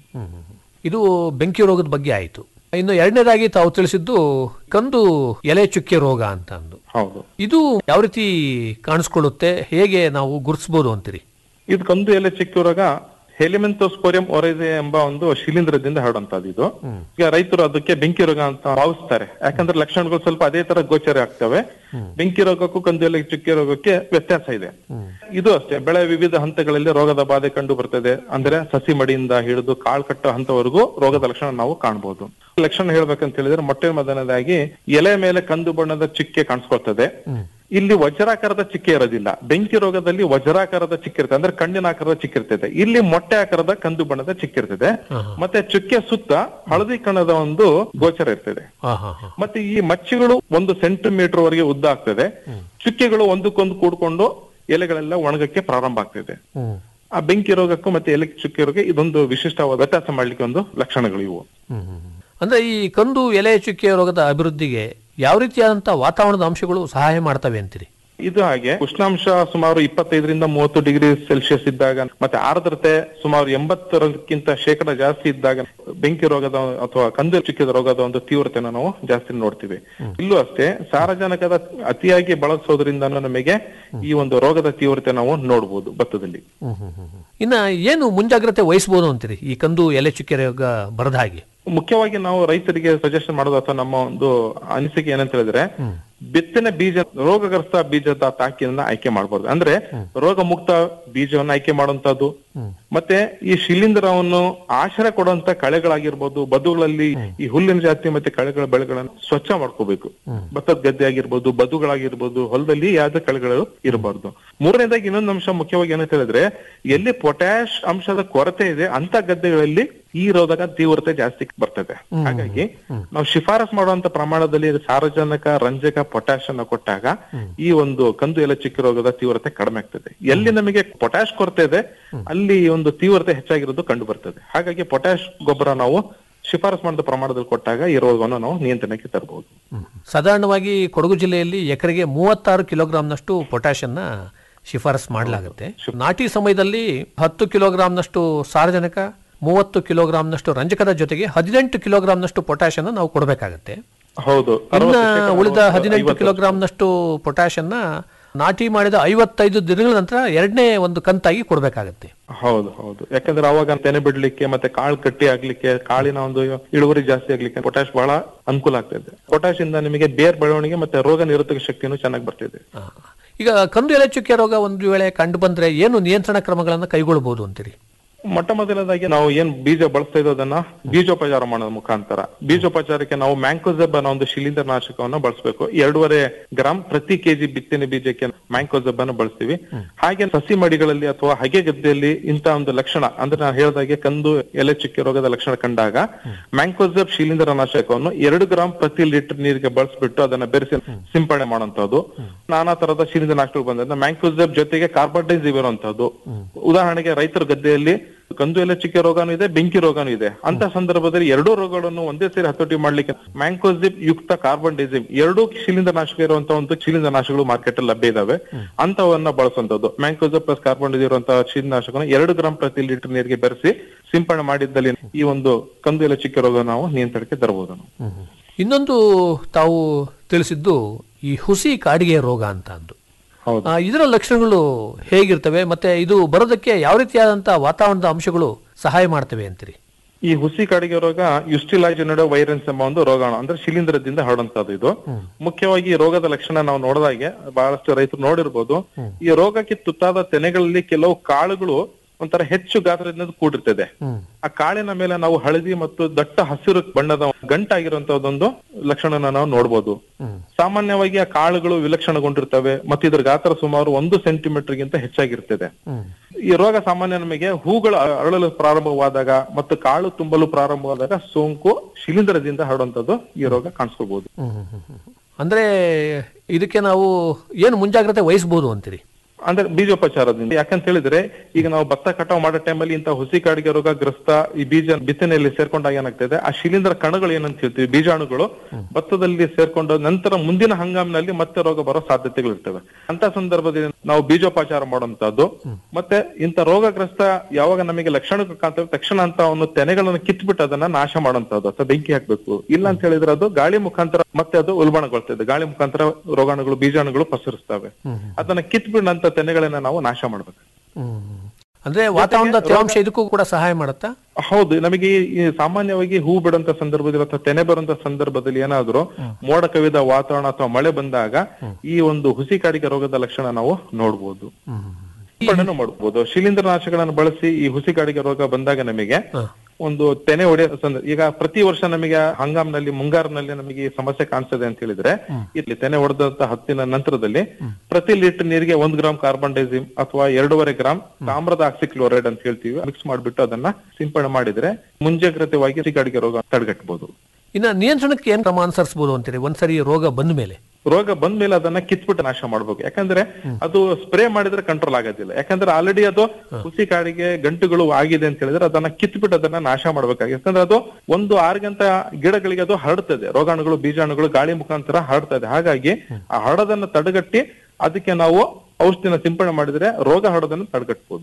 ಇದು ಬೆಂಕಿ ರೋಗದ ಬಗ್ಗೆ ಆಯಿತು ಇನ್ನು ಎರಡನೇದಾಗಿ ತಾವು ತಿಳಿಸಿದ್ದು ಕಂದು ಎಲೆ ಚುಕ್ಕೆ ರೋಗ ಅಂತ ಅಂದು ಹೌದು ಇದು ಯಾವ ರೀತಿ ಕಾಣಿಸ್ಕೊಳ್ಳುತ್ತೆ ಹೇಗೆ ನಾವು ಗುರುತಿಸಬಹುದು ಅಂತೀರಿ ಇದು ಕಂದು ಎಲೆ ಚಿಕ್ಕ ರೋಗ ಹೆಲಿಮೆಂತೋಸ್ಪೋರಿಯಂ ಒರೈಸೆ ಎಂಬ ಒಂದು ಶಿಲೀಂಧ್ರದಿಂದ ಹರಡುವಂತದ್ದು ಇದು ಈಗ ರೈತರು ಅದಕ್ಕೆ ಬೆಂಕಿ ರೋಗ ಅಂತ ಭಾವಿಸ್ತಾರೆ ಯಾಕಂದ್ರೆ ಲಕ್ಷಣಗಳು ಸ್ವಲ್ಪ ಅದೇ ತರ ಗೋಚರ ಆಗ್ತವೆ ಬೆಂಕಿ ರೋಗಕ್ಕೂ ಕಂದು ಎಲೆ ಚುಕ್ಕೆ ರೋಗಕ್ಕೆ ವ್ಯತ್ಯಾಸ ಇದೆ ಇದು ಅಷ್ಟೇ ಬೆಳೆ ವಿವಿಧ ಹಂತಗಳಲ್ಲಿ ರೋಗದ ಬಾಧೆ ಕಂಡು ಬರ್ತದೆ ಅಂದ್ರೆ ಸಸಿ ಮಡಿಯಿಂದ ಹಿಡಿದು ಕಾಳು ಕಟ್ಟೋ ಹಂತವರೆಗೂ ರೋಗದ ಲಕ್ಷಣ ನಾವು ಕಾಣಬಹುದು ಲಕ್ಷಣ ಹೇಳ್ಬೇಕಂತ ಹೇಳಿದ್ರೆ ಮೊಟ್ಟೆ ಮೊದಲನೇದಾಗಿ ಎಲೆ ಮೇಲೆ ಕಂದು ಬಣ್ಣದ ಚಿಕ್ಕೆ ಕಾಣಿಸ್ಕೊಳ್ತದೆ ಇಲ್ಲಿ ವಜ್ರಾಕಾರದ ಚಿಕ್ಕೆ ಇರೋದಿಲ್ಲ ಬೆಂಕಿ ರೋಗದಲ್ಲಿ ವಜ್ರಾಕಾರದ ಚಿಕ್ಕೆ ಇರ್ತದೆ ಅಂದ್ರೆ ಕಣ್ಣಿನ ಆಕಾರದ ಚಿಕ್ಕೆ ಇರ್ತದೆ ಇಲ್ಲಿ ಮೊಟ್ಟೆ ಆಕಾರದ ಕಂದು ಬಣ್ಣದ ಚಿಕ್ಕೆ ಇರ್ತದೆ ಮತ್ತೆ ಚುಕ್ಕೆ ಸುತ್ತ ಹಳದಿ ಕಣದ ಒಂದು ಗೋಚರ ಇರ್ತದೆ ಹಾ ಹಾ ಹಾ ಮತ್ತೆ ಈ ಮಚ್ಚೆಗಳು ಒಂದು ಸೆಂಟಿಮೀಟರ್ ವರೆಗೆ ಉದ್ದ ಆಗ್ತದೆ ಚುಕ್ಕೆಗಳು ಒಂದಕ್ಕೊಂದು ಕೂಡ್ಕೊಂಡು ಎಲೆಗಳೆಲ್ಲ ಒಣಗಕ್ಕೆ ಪ್ರಾರಂಭ ಆಗ್ತದೆ ಹ್ಮ್ ಆ ಬೆಂಕಿ ರೋಗಕ್ಕೂ ಮತ್ತೆ ಎಲೆ ಚುಕ್ಕೆ ರೋಗ ಇದೊಂದು ವಿಶಿಷ್ಟವಾದ ವ್ಯತ್ಯಾಸ ಮಾಡ್ಲಿಕ್ಕೆ ಒಂದು ಲಕ್ಷಣಗಳು ಇವು ಹ್ಮ್, ಹ್ಮ್, ಹ್ಮ್. ಅಂದ್ರೆ ಈ ಕಂದು ಎಲೆ ಚುಕ್ಕೆ ರೋಗದ ಅಭಿವೃದ್ಧಿಗೆ ಯಾವ ರೀತಿಯಾದಂತಹ ವಾತಾವರಣದ ಅಂಶಗಳು ಸಹಾಯ ಮಾಡ್ತವೆ ಅಂತೀರಿ ಇದು ಹಾಗೆ ಉಷ್ಣಾಂಶ ಸುಮಾರು ಇಪ್ಪತ್ತೈದರಿಂದ ಮೂವತ್ತು ಡಿಗ್ರಿ ಸೆಲ್ಸಿಯಸ್ ಇದ್ದಾಗ ಮತ್ತೆ ಆರ್ದ್ರತೆ ಸುಮಾರು ಎಂಬತ್ತರಕ್ಕಿಂತ ಶೇಕಡ ಜಾಸ್ತಿ ಇದ್ದಾಗ ಬೆಂಕಿ ರೋಗದ ಅಥವಾ ಕಂದು ಚುಕ್ಕಿದ ರೋಗದ ಒಂದು ತೀವ್ರತೆನ ನಾವು ಜಾಸ್ತಿ ನೋಡ್ತೀವಿ ಇಲ್ಲೂ ಅಷ್ಟೇ ಸಾರಜನಕದ ಅತಿಯಾಗಿ ಬಳಸೋದ್ರಿಂದ ನಮಗೆ ಈ ಒಂದು ರೋಗದ ತೀವ್ರತೆ ನಾವು ನೋಡಬಹುದು ಭತ್ತದಲ್ಲಿ ಇನ್ನ ಏನು ಮುಂಜಾಗ್ರತೆ ವಹಿಸಬಹುದು ಅಂತೀರಿ ಈ ಕಂದು ಎಲೆ ಚುಕ್ಕೆ ರೋಗ ಬರದ ಹಾಗೆ ಮುಖ್ಯವಾಗಿ ನಾವು ರೈತರಿಗೆ ಸಜೆಷನ್ ಮಾಡೋದು ಅಥವಾ ನಮ್ಮ ಒಂದು ಅನಿಸಿಕೆ ಏನಂತ ಹೇಳಿದ್ರೆ ಬಿತ್ತನೆ ಬೀಜ ರೋಗಗ್ರಸ್ತ ಬೀಜದ ತಾಕಿನ ಆಯ್ಕೆ ಮಾಡಬಾರ್ದು ಅಂದ್ರೆ ರೋಗ ಮುಕ್ತ ಬೀಜವನ್ನ ಆಯ್ಕೆ ಮಾಡುವಂತದ್ದು ಮತ್ತೆ ಈ ಶಿಲೀಂಧ್ರವನ್ನು ಆಶ್ರಯ ಕೊಡುವಂತ ಕಳೆಗಳಾಗಿರ್ಬೋದು ಬದುಗಳಲ್ಲಿ ಈ ಹುಲ್ಲಿನ ಜಾತಿ ಮತ್ತೆ ಕಳೆಗಳ ಬೆಳೆಗಳನ್ನು ಸ್ವಚ್ಛ ಮಾಡ್ಕೋಬೇಕು ಭತ್ತದ ಗದ್ದೆ ಆಗಿರ್ಬೋದು ಬದುಗಳಾಗಿರ್ಬೋದು ಹೊಲದಲ್ಲಿ ಯಾವ್ದೇ ಕಳೆಗಳು ಇರಬಾರ್ದು ಮೂರನೇದಾಗಿ ಇನ್ನೊಂದು ಅಂಶ ಮುಖ್ಯವಾಗಿ ಏನಂತ ಹೇಳಿದ್ರೆ ಎಲ್ಲಿ ಪೊಟ್ಯಾಶ್ ಅಂಶದ ಕೊರತೆ ಇದೆ ಅಂತ ಗದ್ದೆಗಳಲ್ಲಿ ಈ ರೋಗದ ತೀವ್ರತೆ ಜಾಸ್ತಿ ಬರ್ತದೆ ಹಾಗಾಗಿ ನಾವು ಶಿಫಾರಸ್ ಮಾಡುವಂತ ಪ್ರಮಾಣದಲ್ಲಿ ಸಾರಜನಕ ರಂಜಕ ಪೊಟ್ಯಾಶ್ ಅನ್ನ ಕೊಟ್ಟಾಗ ಈ ಒಂದು ಕಂದು ಎಲೆ ಚಿಕ್ಕ ರೋಗದ ತೀವ್ರತೆ ಕಡಿಮೆ ಆಗ್ತದೆ ಎಲ್ಲಿ ನಮಗೆ ಪೊಟ್ಯಾಶ್ ಕೊರತೆ ಇದೆ ಅಲ್ಲಿ ಒಂದು ತೀವ್ರತೆ ಹೆಚ್ಚಾಗಿರೋದು ಕಂಡು ಬರ್ತದೆ ಹಾಗಾಗಿ ಪೊಟ್ಯಾಶ್ ಗೊಬ್ಬರ ನಾವು ಶಿಫಾರಸು ಮಾಡಿದ ಪ್ರಮಾಣದಲ್ಲಿ ಕೊಟ್ಟಾಗ ಈ ರೋಗವನ್ನು ನಾವು ನಿಯಂತ್ರಣಕ್ಕೆ ತರಬಹುದು ಸಾಧಾರಣವಾಗಿ ಕೊಡಗು ಜಿಲ್ಲೆಯಲ್ಲಿ ಎಕರೆಗೆ ಮೂವತ್ತಾರು ಕಿಲೋಗ್ರಾಂನಷ್ಟು ಪೊಟ್ಯಾಷನ್ನ ಶಿಫಾರಸ್ ಮಾಡಲಾಗುತ್ತೆ ನಾಟಿ ಸಮಯದಲ್ಲಿ ಹತ್ತು ಕಿಲೋಗ್ರಾಂನಷ್ಟು ಸಾರಜನಕ ಮೂವತ್ತು ಕಿಲೋಗ್ರಾಂನಷ್ಟು ರಂಜಕದ ಜೊತೆಗೆ ಹದಿನೆಂಟು ಕಿಲೋಗ್ರಾಂನಷ್ಟು ಪೊಟ್ಯಾಷನ್ನ ನಾವು ಕೊಡಬೇಕಾಗತ್ತೆ ಹೌದು ಇನ್ನ 60 ಶೇಕಡ ಉಳಿದ ಅರವತ್ತು, ಹದಿನೆಂಟು ಐವತ್ತು. ಕಿಲೋಗ್ರಾಂನಷ್ಟು ಪೊಟ್ಯಾಷನ್ನ ನಾಟಿ ಮಾಡಿದ ಐವತ್ತೈದು ದಿನಗಳ ನಂತರ ಎರಡನೇ ಒಂದು ಕಂತಾಗಿ ಕೊಡಬೇಕಾಗತ್ತೆ ಹೌದು ಹೌದು ಯಾಕಂದ್ರೆ ಅವಾಗ ತೆನೆ ಬಿಡ್ಲಿಕ್ಕೆ ಮತ್ತೆ ಕಾಳು ಕಟ್ಟಿ ಆಗ್ಲಿಕ್ಕೆ ಕಾಳಿನ ಒಂದು ಇಳುವರಿ ಜಾಸ್ತಿ ಆಗ್ಲಿಕ್ಕೆ ಪೊಟ್ಯಾಶ್ ಬಹಳ ಅನುಕೂಲ ಆಗ್ತದೆ ಪೊಟ್ಯಾಶ್ ಇಂದ ನಿಮಗೆ ಬೇರ್ ಬೆಳವಣಿಗೆ ಮತ್ತೆ ರೋಗ ನಿರೋಧಕ ಶಕ್ತಿನೂ ಚೆನ್ನಾಗಿ ಬರ್ತಿದೆ ಆ. ಈಗ ಕಂದು ಎಲೆ ಚುಕ್ಕೆ ರೋಗ ಒಂದು ವೇಳೆ ಕಂಡು ಬಂದ್ರೆ ಏನು ನಿಯಂತ್ರಣ ಕ್ರಮಗಳನ್ನು ಕೈಗೊಳ್ಳಬಹುದು ಅಂತೀರಿ ಮೊಟ್ಟ ಮೊದಲನೇದಾಗಿ ನಾವು ಏನ್ ಬೀಜ ಬಳಸ್ತಾ ಇರೋದನ್ನ ಬೀಜೋಪಚಾರ ಮಾಡೋದ ಮುಖಾಂತರ ಬೀಜೋಪಚಾರಕ್ಕೆ ನಾವು ಮ್ಯಾಂಕೋಸೆಬ್ ಅನ್ನೋ ಒಂದು ಶಿಲೀಂಧ್ರ ನಾಶಕವನ್ನ ಬಳಸಬೇಕು ಎರಡೂವರೆ ಗ್ರಾಮ್ ಪ್ರತಿ ಕೆಜಿ ಬಿತ್ತನೆ ಬೀಜಕ್ಕೆ ಮ್ಯಾಂಕೋಸೆಬ್ ಅನ್ನು ಬಳಸ್ತೀವಿ ಹಾಗೆ ಸಸಿ ಮಡಿಗಳಲ್ಲಿ ಅಥವಾ ಹಗೆ ಗದ್ದೆಯಲ್ಲಿ ಇಂತ ಒಂದು ಲಕ್ಷಣ ಅಂದ್ರೆ ನಾನು ಹೇಳಿದಾಗೆ ಕಂದು ಎಲೆ ಚುಕ್ಕೆ ರೋಗದ ಲಕ್ಷಣ ಕಂಡಾಗ ಮ್ಯಾಂಕೋಸೆಬ್ ಶಿಲೀಂಧ್ರ ನಾಶಕವನ್ನು ಎರಡು ಗ್ರಾಮ್ ಪ್ರತಿ ಲೀಟರ್ ನೀರಿಗೆ ಬಳಸ್ಬಿಟ್ಟು ಅದನ್ನ ಬೆರೆಸಿ ಸಿಂಪಡಣೆ ಮಾಡುವಂತದ್ದು ನಾನಾ ತರದ ಶಿಲೀಂಧ್ರ ನಾಶಕಗಳು ಬಂದ ಮ್ಯಾಂಕೋಸೆಬ್ ಜೊತೆಗೆ ಕಾರ್ಬಾಟೈಸಿವ್ ಇರುವಂತದ್ದು ಉದಾಹರಣೆಗೆ ರೈತರ ಗದ್ದೆಯಲ್ಲಿ ಕಂದು ಎಲೆ ಚಿಕ್ಕೆ ರೋಗನೂ ಇದೆ ಬೆಂಕಿ ರೋಗನೂ ಇದೆ ಅಂತ ಸಂದರ್ಭದಲ್ಲಿ ಎರಡೂ ರೋಗಗಳನ್ನು ಒಂದೇ ಸೇರಿ ಹತೋಟಿ ಮಾಡ್ಲಿಕ್ಕೆ ಮ್ಯಾಂಕೋಸಿಪ್ ಯುಕ್ತ ಕಾರ್ಬನ್ ಡೈಸಿಮ್ ಎರಡೂ ಶಿಲೀಂಧ್ರ ನಾಶಕ ಇರುವಂತಹ ಒಂದು ಶಿಲೀಂಧ್ರ ನಾಶಕಗಳು ಮಾರ್ಕೆಟ್ ಅಲ್ಲಿ ಲಭ್ಯ ಇದಾವೆ ಅಂತವನ್ನ ಬಳಸುವಂತದ್ದು ಮ್ಯಾಂಕೋಸಿಪ್ ಪ್ಲಸ್ ಕಾರ್ಬನ್ ಡೈಸಿಮ್ ಇರುವಂತಹ ಶಿಲೀಂಧ್ರ ನಾಶಕವನ್ನು ಎರಡು ಗ್ರಾಂ ಪ್ರತಿ ಲೀಟರ್ ನೀರಿಗೆ ಬೆರೆಸಿ ಸಿಂಪಡಣೆ ಮಾಡಿದ್ದಲ್ಲಿ ಈ ಒಂದು ಕಂದು ಎಲೆ ಚಿಕ್ಕೆ ರೋಗ ನಾವು ನಿಯಂತ್ರಣಕ್ಕೆ ತರಬಹುದು ನಾವು. ಇನ್ನೊಂದು ತಾವು ತಿಳಿಸಿದ್ದು ಈ ಹುಸಿ ಕಾಡಿಗೆ ರೋಗ ಅಂತ ಅಂದು ಹೌದು ಆ, ಇದರ ಲಕ್ಷಣಗಳು ಹೇಗಿರ್ತವೆ ಮತ್ತೆ ಇದು ಬರೋದಕ್ಕೆ ಯಾವ ರೀತಿಯಾದಂತಹ ವಾತಾವರಣದ ಅಂಶಗಳು ಸಹಾಯ ಮಾಡ್ತವೆ ಅಂತೀರಿ ಈ ಹುಸಿ ಕಾಡಿಗೆ ರೋಗ ಯುಸ್ಟಿಲೈಜನಡ ವೈರಸ್ ಎಂಬ ಒಂದು ರೋಗಾಣು ಅಂದ್ರೆ ಶಿಲೀಂಧ್ರದಿಂದ ಹರಡುವಂತದ್ದು ಇದು ಮುಖ್ಯವಾಗಿ ಈ ರೋಗದ ಲಕ್ಷಣ ನಾವು ನೋಡಿದಾಗೆ ಬಹಳಷ್ಟು ರೈತರು ನೋಡಿರ್ಬೋದು ಈ ರೋಗಕ್ಕೆ ತುತ್ತಾದ ತೆನೆಗಳಲ್ಲಿ ಕೆಲವು ಕಾಳುಗಳು ಒಂಥರ ಹೆಚ್ಚು ಗಾತ್ರದಿಂದ ಕೂಡಿರ್ತದೆ ಆ ಕಾಳಿನ ಮೇಲೆ ನಾವು ಹಳದಿ ಮತ್ತು ದಟ್ಟ ಹಸಿರು ಬಣ್ಣದ ಗಂಟಾಗಿರುವಂತಹದ್ದೊಂದು ಲಕ್ಷಣನ ನಾವು ನೋಡ್ಬೋದು ಸಾಮಾನ್ಯವಾಗಿ ಆ ಕಾಳುಗಳು ವಿಲಕ್ಷಣಗೊಂಡಿರ್ತವೆ ಮತ್ತು ಇದ್ರ ಗಾತ್ರ ಸುಮಾರು ಒಂದು ಸೆಂಟಿಮೀಟರ್ ಗಿಂತ ಹೆಚ್ಚಾಗಿರ್ತದೆ ಈ ರೋಗ ಸಾಮಾನ್ಯ ನಮಗೆ ಹೂಗಳು ಅರಳಲು ಪ್ರಾರಂಭವಾದಾಗ ಮತ್ತು ಕಾಳು ತುಂಬಲು ಪ್ರಾರಂಭವಾದಾಗ ಸೋಂಕು ಶಿಲೀಂಧ್ರದಿಂದ ಹರಡುವಂತದ್ದು ಈ ರೋಗ ಕಾಣಿಸ್ಕೋಬಹುದು ಅಂದ್ರೆ ಇದಕ್ಕೆ ನಾವು ಏನು ಮುಂಜಾಗ್ರತೆ ವಹಿಸಬಹುದು ಅಂತೀರಿ ಅಂದ್ರೆ ಬೀಜೋಪಚಾರದಿಂದ ಯಾಕಂತ ಹೇಳಿದ್ರೆ ಈಗ ನಾವು ಭತ್ತ ಕಟಾವು ಮಾಡೋ ಟೈಮಲ್ಲಿ ಇಂತ ಹುಸಿ ಕಾಡಿಗೆ ರೋಗ ಗ್ರಸ್ತ ಈ ಬೀಜ ಬಿತ್ತನೆಯಲ್ಲಿ ಸೇರ್ಕೊಂಡಾಗ ಏನಾಗ್ತದೆ ಆ ಶಿಲೀಂಧ್ರ ಕಣಗಳು ಏನಂತ ಹೇಳ್ತೀವಿ ಬೀಜಾಣುಗಳು ಭತ್ತದಲ್ಲಿ ಸೇರ್ಕೊಂಡು ನಂತರ ಮುಂದಿನ ಹಂಗಾಮಿನಲ್ಲಿ ಮತ್ತೆ ರೋಗ ಬರೋ ಸಾಧ್ಯತೆಗಳು ಇರ್ತವೆ ಅಂತ ಸಂದರ್ಭದಲ್ಲಿ ನಾವು ಬೀಜೋಪಚಾರ ಮಾಡುವಂತದ್ದು ಮತ್ತೆ ಇಂತ ರೋಗಗ್ರಸ್ತ ಯಾವಾಗ ನಮಗೆ ಲಕ್ಷಣ ಕಾಣ್ತವೆ ತಕ್ಷಣ ಅಂತ ಅವನು ತೆನೆಗಳನ್ನು ಕಿತ್ಬಿಟ್ಟು ಅದನ್ನ ನಾಶ ಮಾಡುವಂತದ್ದು ಅಥವಾ ಬೆಂಕಿ ಹಾಕ್ಬೇಕು ಇಲ್ಲ ಅಂತ ಹೇಳಿದ್ರೆ ಅದು ಗಾಳಿ ಮುಖಾಂತರ ಮತ್ತೆ ಅದು ಉಲ್ಬಣಗೊಳ್ತದೆ ಗಾಳಿ ಮುಖಾಂತರ ರೋಗಾಣುಗಳು ಬೀಜಾಣುಗಳು ಪಸರಿಸ್ತವೆ ಅದನ್ನ ಕಿತ್ಬಿಟ್ಟು ನಂತರ ತೆನೆಗಳನ್ನ ನಾವು ನಾಶ ಮಾಡ್ಬೇಕು ಅಂದ್ರೆ ವಾತಾವರಣದ ತೇವಾಂಶ ಇದಕ್ಕೂ ಕೂಡ ಸಹಾಯ ಮಾಡುತ್ತಾ ಹೌದು ನಮಗೆ ಈ- ಈ ಸಾಮಾನ್ಯವಾಗಿ ಹೂ ಬಿಡುವಂತ ಸಂದರ್ಭದಲ್ಲಿ ಅಥವಾ ತೆನೆ ಬರುವಂತ ಸಂದರ್ಭದಲ್ಲಿ ಏನಾದ್ರೂ ಮೋಡ ಕವಿದ ವಾತಾವರಣ ಅಥವಾ ಮಳೆ ಬಂದಾಗ ಈ ಒಂದು ಹುಸಿ ಕಾಡಿಗೆ ರೋಗದ ಲಕ್ಷಣ ನಾವು ನೋಡ್ಬೋದು ಸಿಂಪಡಣೆನೂ ಮಾಡಬಹುದು ಶಿಲೀಂಧ್ರ ನಾಶಗಳನ್ನು ಬಳಸಿ ಈ ಹುಸಿ ಕಾಡಿಗೆ ರೋಗ ಬಂದಾಗ ನಮಗೆ ಒಂದು ತೆನೆ ಹೊಡೆಯೋ ಸಂದ- ಈಗ ಪ್ರತಿ ವರ್ಷ ನಮಗೆ ಹಂಗಾಮ್ನಲ್ಲಿ ಮುಂಗಾರಿನಲ್ಲಿ ನಮಗೆ ಈ ಸಮಸ್ಯೆ ಕಾಣಿಸ್ತದೆ ಅಂತ ಹೇಳಿದ್ರೆ ಇಲ್ಲಿ ತೆನೆ ಹೊಡೆದಂತ ಹತ್ತಿನ ನಂತರದಲ್ಲಿ ಪ್ರತಿ ಲೀಟರ್ ನೀರಿಗೆ ಒಂದ್ ಗ್ರಾಮ್ ಕಾರ್ಬನ್ ಡೈಸಿಮ್ ಅಥವಾ ಎರಡೂವರೆ ಗ್ರಾಮ್ ತಾಮ್ರದ ಆಕ್ಸಿಕ್ಲೋರೈಡ್ ಅಂತ ಹೇಳ್ತೀವಿ ಮಿಕ್ಸ್ ಮಾಡ್ಬಿಟ್ಟು ಅದನ್ನ ಸಿಂಪಡಣೆ ಮಾಡಿದ್ರೆ ಮುಂಜಾಗ್ರತೆವಾಗಿ ಹುಸಿ ಕಾಡಿಗೆ ರೋಗ ತಡೆಗಟ್ಟಬಹುದು ಇನ್ನ ನಿಯಂತ್ರಣಕ್ಕೆ ಏನ್ ಕ್ರಮ ಅನುಸರಿಸಬಹುದು ಅಂತೀರಿ ಒಂದ್ಸರಿ ರೋಗ ಬಂದ ಮೇಲೆ ರೋಗ ಬಂದ ಮೇಲೆ ಅದನ್ನ ಕಿತ್ಬಿಟ್ಟು ನಾಶ ಮಾಡ್ಬೇಕು ಯಾಕಂದ್ರೆ ಅದು ಸ್ಪ್ರೇ ಮಾಡಿದ್ರೆ ಕಂಟ್ರೋಲ್ ಆಗೋದಿಲ್ಲ ಯಾಕಂದ್ರೆ ಆಲ್ರೆಡಿ ಅದು ಹುಸಿ ಕಾಡಿಗೆ ಗಂಟುಗಳು ಆಗಿದೆ ಅಂತ ಹೇಳಿದ್ರೆ ಅದನ್ನ ಕಿತ್ಬಿಟ್ಟು ಅದನ್ನ ನಾಶ ಮಾಡ್ಬೇಕಾಗಿ ಯಾಕಂದ್ರೆ ಅದು ಒಂದು ಆರು ಗಂಟೆ ಗಿಡಗಳಿಗೆ ಅದು ಹರಡ್ತದೆ ರೋಗಾಣುಗಳು ಬೀಜಾಣುಗಳು ಗಾಳಿ ಮುಖಾಂತರ ಹರಡ್ತದೆ ಹಾಗಾಗಿ ಆ ಹರಡೋದನ್ನ ತಡೆಗಟ್ಟಿ ಅದಕ್ಕೆ ನಾವು ಔಷಧಿನ ಸಿಂಪಡಣೆ ಮಾಡಿದ್ರೆ ರೋಗ ಹರಡೋದನ್ನ ತಡೆಗಟ್ಟಬಹುದು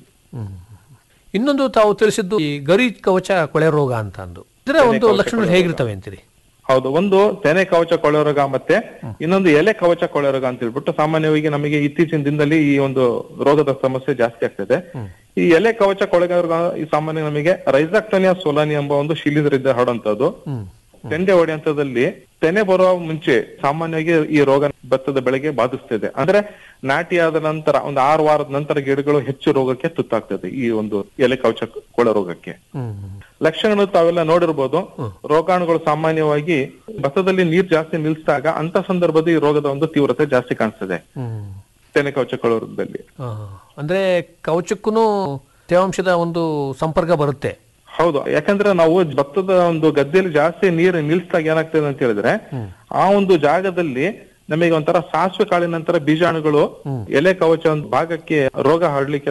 ಇನ್ನೊಂದು ತಾವು ತಿಳಿಸಿದ್ದು ಈ ಗರಿ ಕವಚ ಕೊಳೆ ರೋಗ ಅಂತ ಅಂದು ಇದರ ಒಂದು ಲಕ್ಷಣಗಳು ಹೇಗಿರ್ತವೆ ಅಂತೀರಿ ಹೌದು ಒಂದು ತೆನೆ ಕವಚ ಕೊಳೆ ರೋಗ ಮತ್ತೆ ಇನ್ನೊಂದು ಎಲೆ ಕವಚ ಕೊಳೆ ರೋಗ ಅಂತ ಹೇಳ್ಬಿಟ್ಟು ಸಾಮಾನ್ಯವಾಗಿ ನಮಗೆ ಇತ್ತೀಚಿನ ದಿನದಲ್ಲಿ ಈ ಒಂದು ರೋಗದ ಸಮಸ್ಯೆ ಜಾಸ್ತಿ ಆಗ್ತದೆ ಈ ಎಲೆ ಕವಚ ಕೊಳೆ ರೋಗ ಈ ಸಾಮಾನ್ಯ ನಮಗೆ ರೈಸಾಕ್ಟೋನಿಯಾ ಸೋಲಾನಿ ಎಂಬ ಒಂದು ಶಿಲೀಂಧ್ರದಿಂದ ಹರಡುವಂತದ್ದು ತೆಂಡೆ ಹೊಡೆಯಂತದಲ್ಲಿ ತೆನೆ ಬರುವ ಮುಂಚೆ ಸಾಮಾನ್ಯವಾಗಿ ಈ ರೋಗ ಭತ್ತದ ಬೆಳೆಗೆ ಬಾಧಿಸ್ತದೆ ಅಂದ್ರೆ ನಾಟಿ ಆದ ನಂತರ ಒಂದು ಆರು ವಾರದ ನಂತರ ಗಿಡಗಳು ಹೆಚ್ಚು ರೋಗಕ್ಕೆ ತುತ್ತಾಗ್ತದೆ ಈ ಒಂದು ಎಲೆ ಕವಚ ಕೊಳೆ ರೋಗಕ್ಕೆ ಲಕ್ಷಣಗಳು ತಾವೆಲ್ಲ ನೋಡಿರ್ಬೋದು ರೋಗಾಣುಗಳು ಸಾಮಾನ್ಯವಾಗಿ ಭತ್ತದಲ್ಲಿ ನೀರ್ ಜಾಸ್ತಿ ನಿಲ್ಸಿದಾಗ ಅಂತ ಸಂದರ್ಭದಲ್ಲಿ ಈ ರೋಗದ ಒಂದು ತೀವ್ರತೆ ಜಾಸ್ತಿ ಕಾಣಿಸ್ತದೆ ತೆನೆ ಕವಚ ಕೊಳೆ ರೋಗದಲ್ಲಿ ಆ, ಅಂದ್ರೆ ಕವಚಕ್ಕೂ ತೇವಾಂಶದ ಒಂದು ಸಂಪರ್ಕ ಬರುತ್ತೆ ಹೌದು ಯಾಕಂದ್ರೆ ನಾವು ಭತ್ತದ ಒಂದು ಗದ್ದೆಯಲ್ಲಿ ಜಾಸ್ತಿ ನೀರು ನಿಲ್ಸಿದಾಗ ಏನಾಗ್ತದೆ ಅಂತ ಹೇಳಿದ್ರೆ ಆ ಒಂದು ಜಾಗದಲ್ಲಿ ನಮಗೆ ಒಂಥರ ಸಾಸಿವೆ ಕಾಳಿನ ನಂತರ ಬೀಜಾಣುಗಳು ಎಲೆ ಕವಚ ಒಂದು ಭಾಗಕ್ಕೆ ರೋಗ ಹರಡ್ಲಿಕ್ಕೆ ಅದು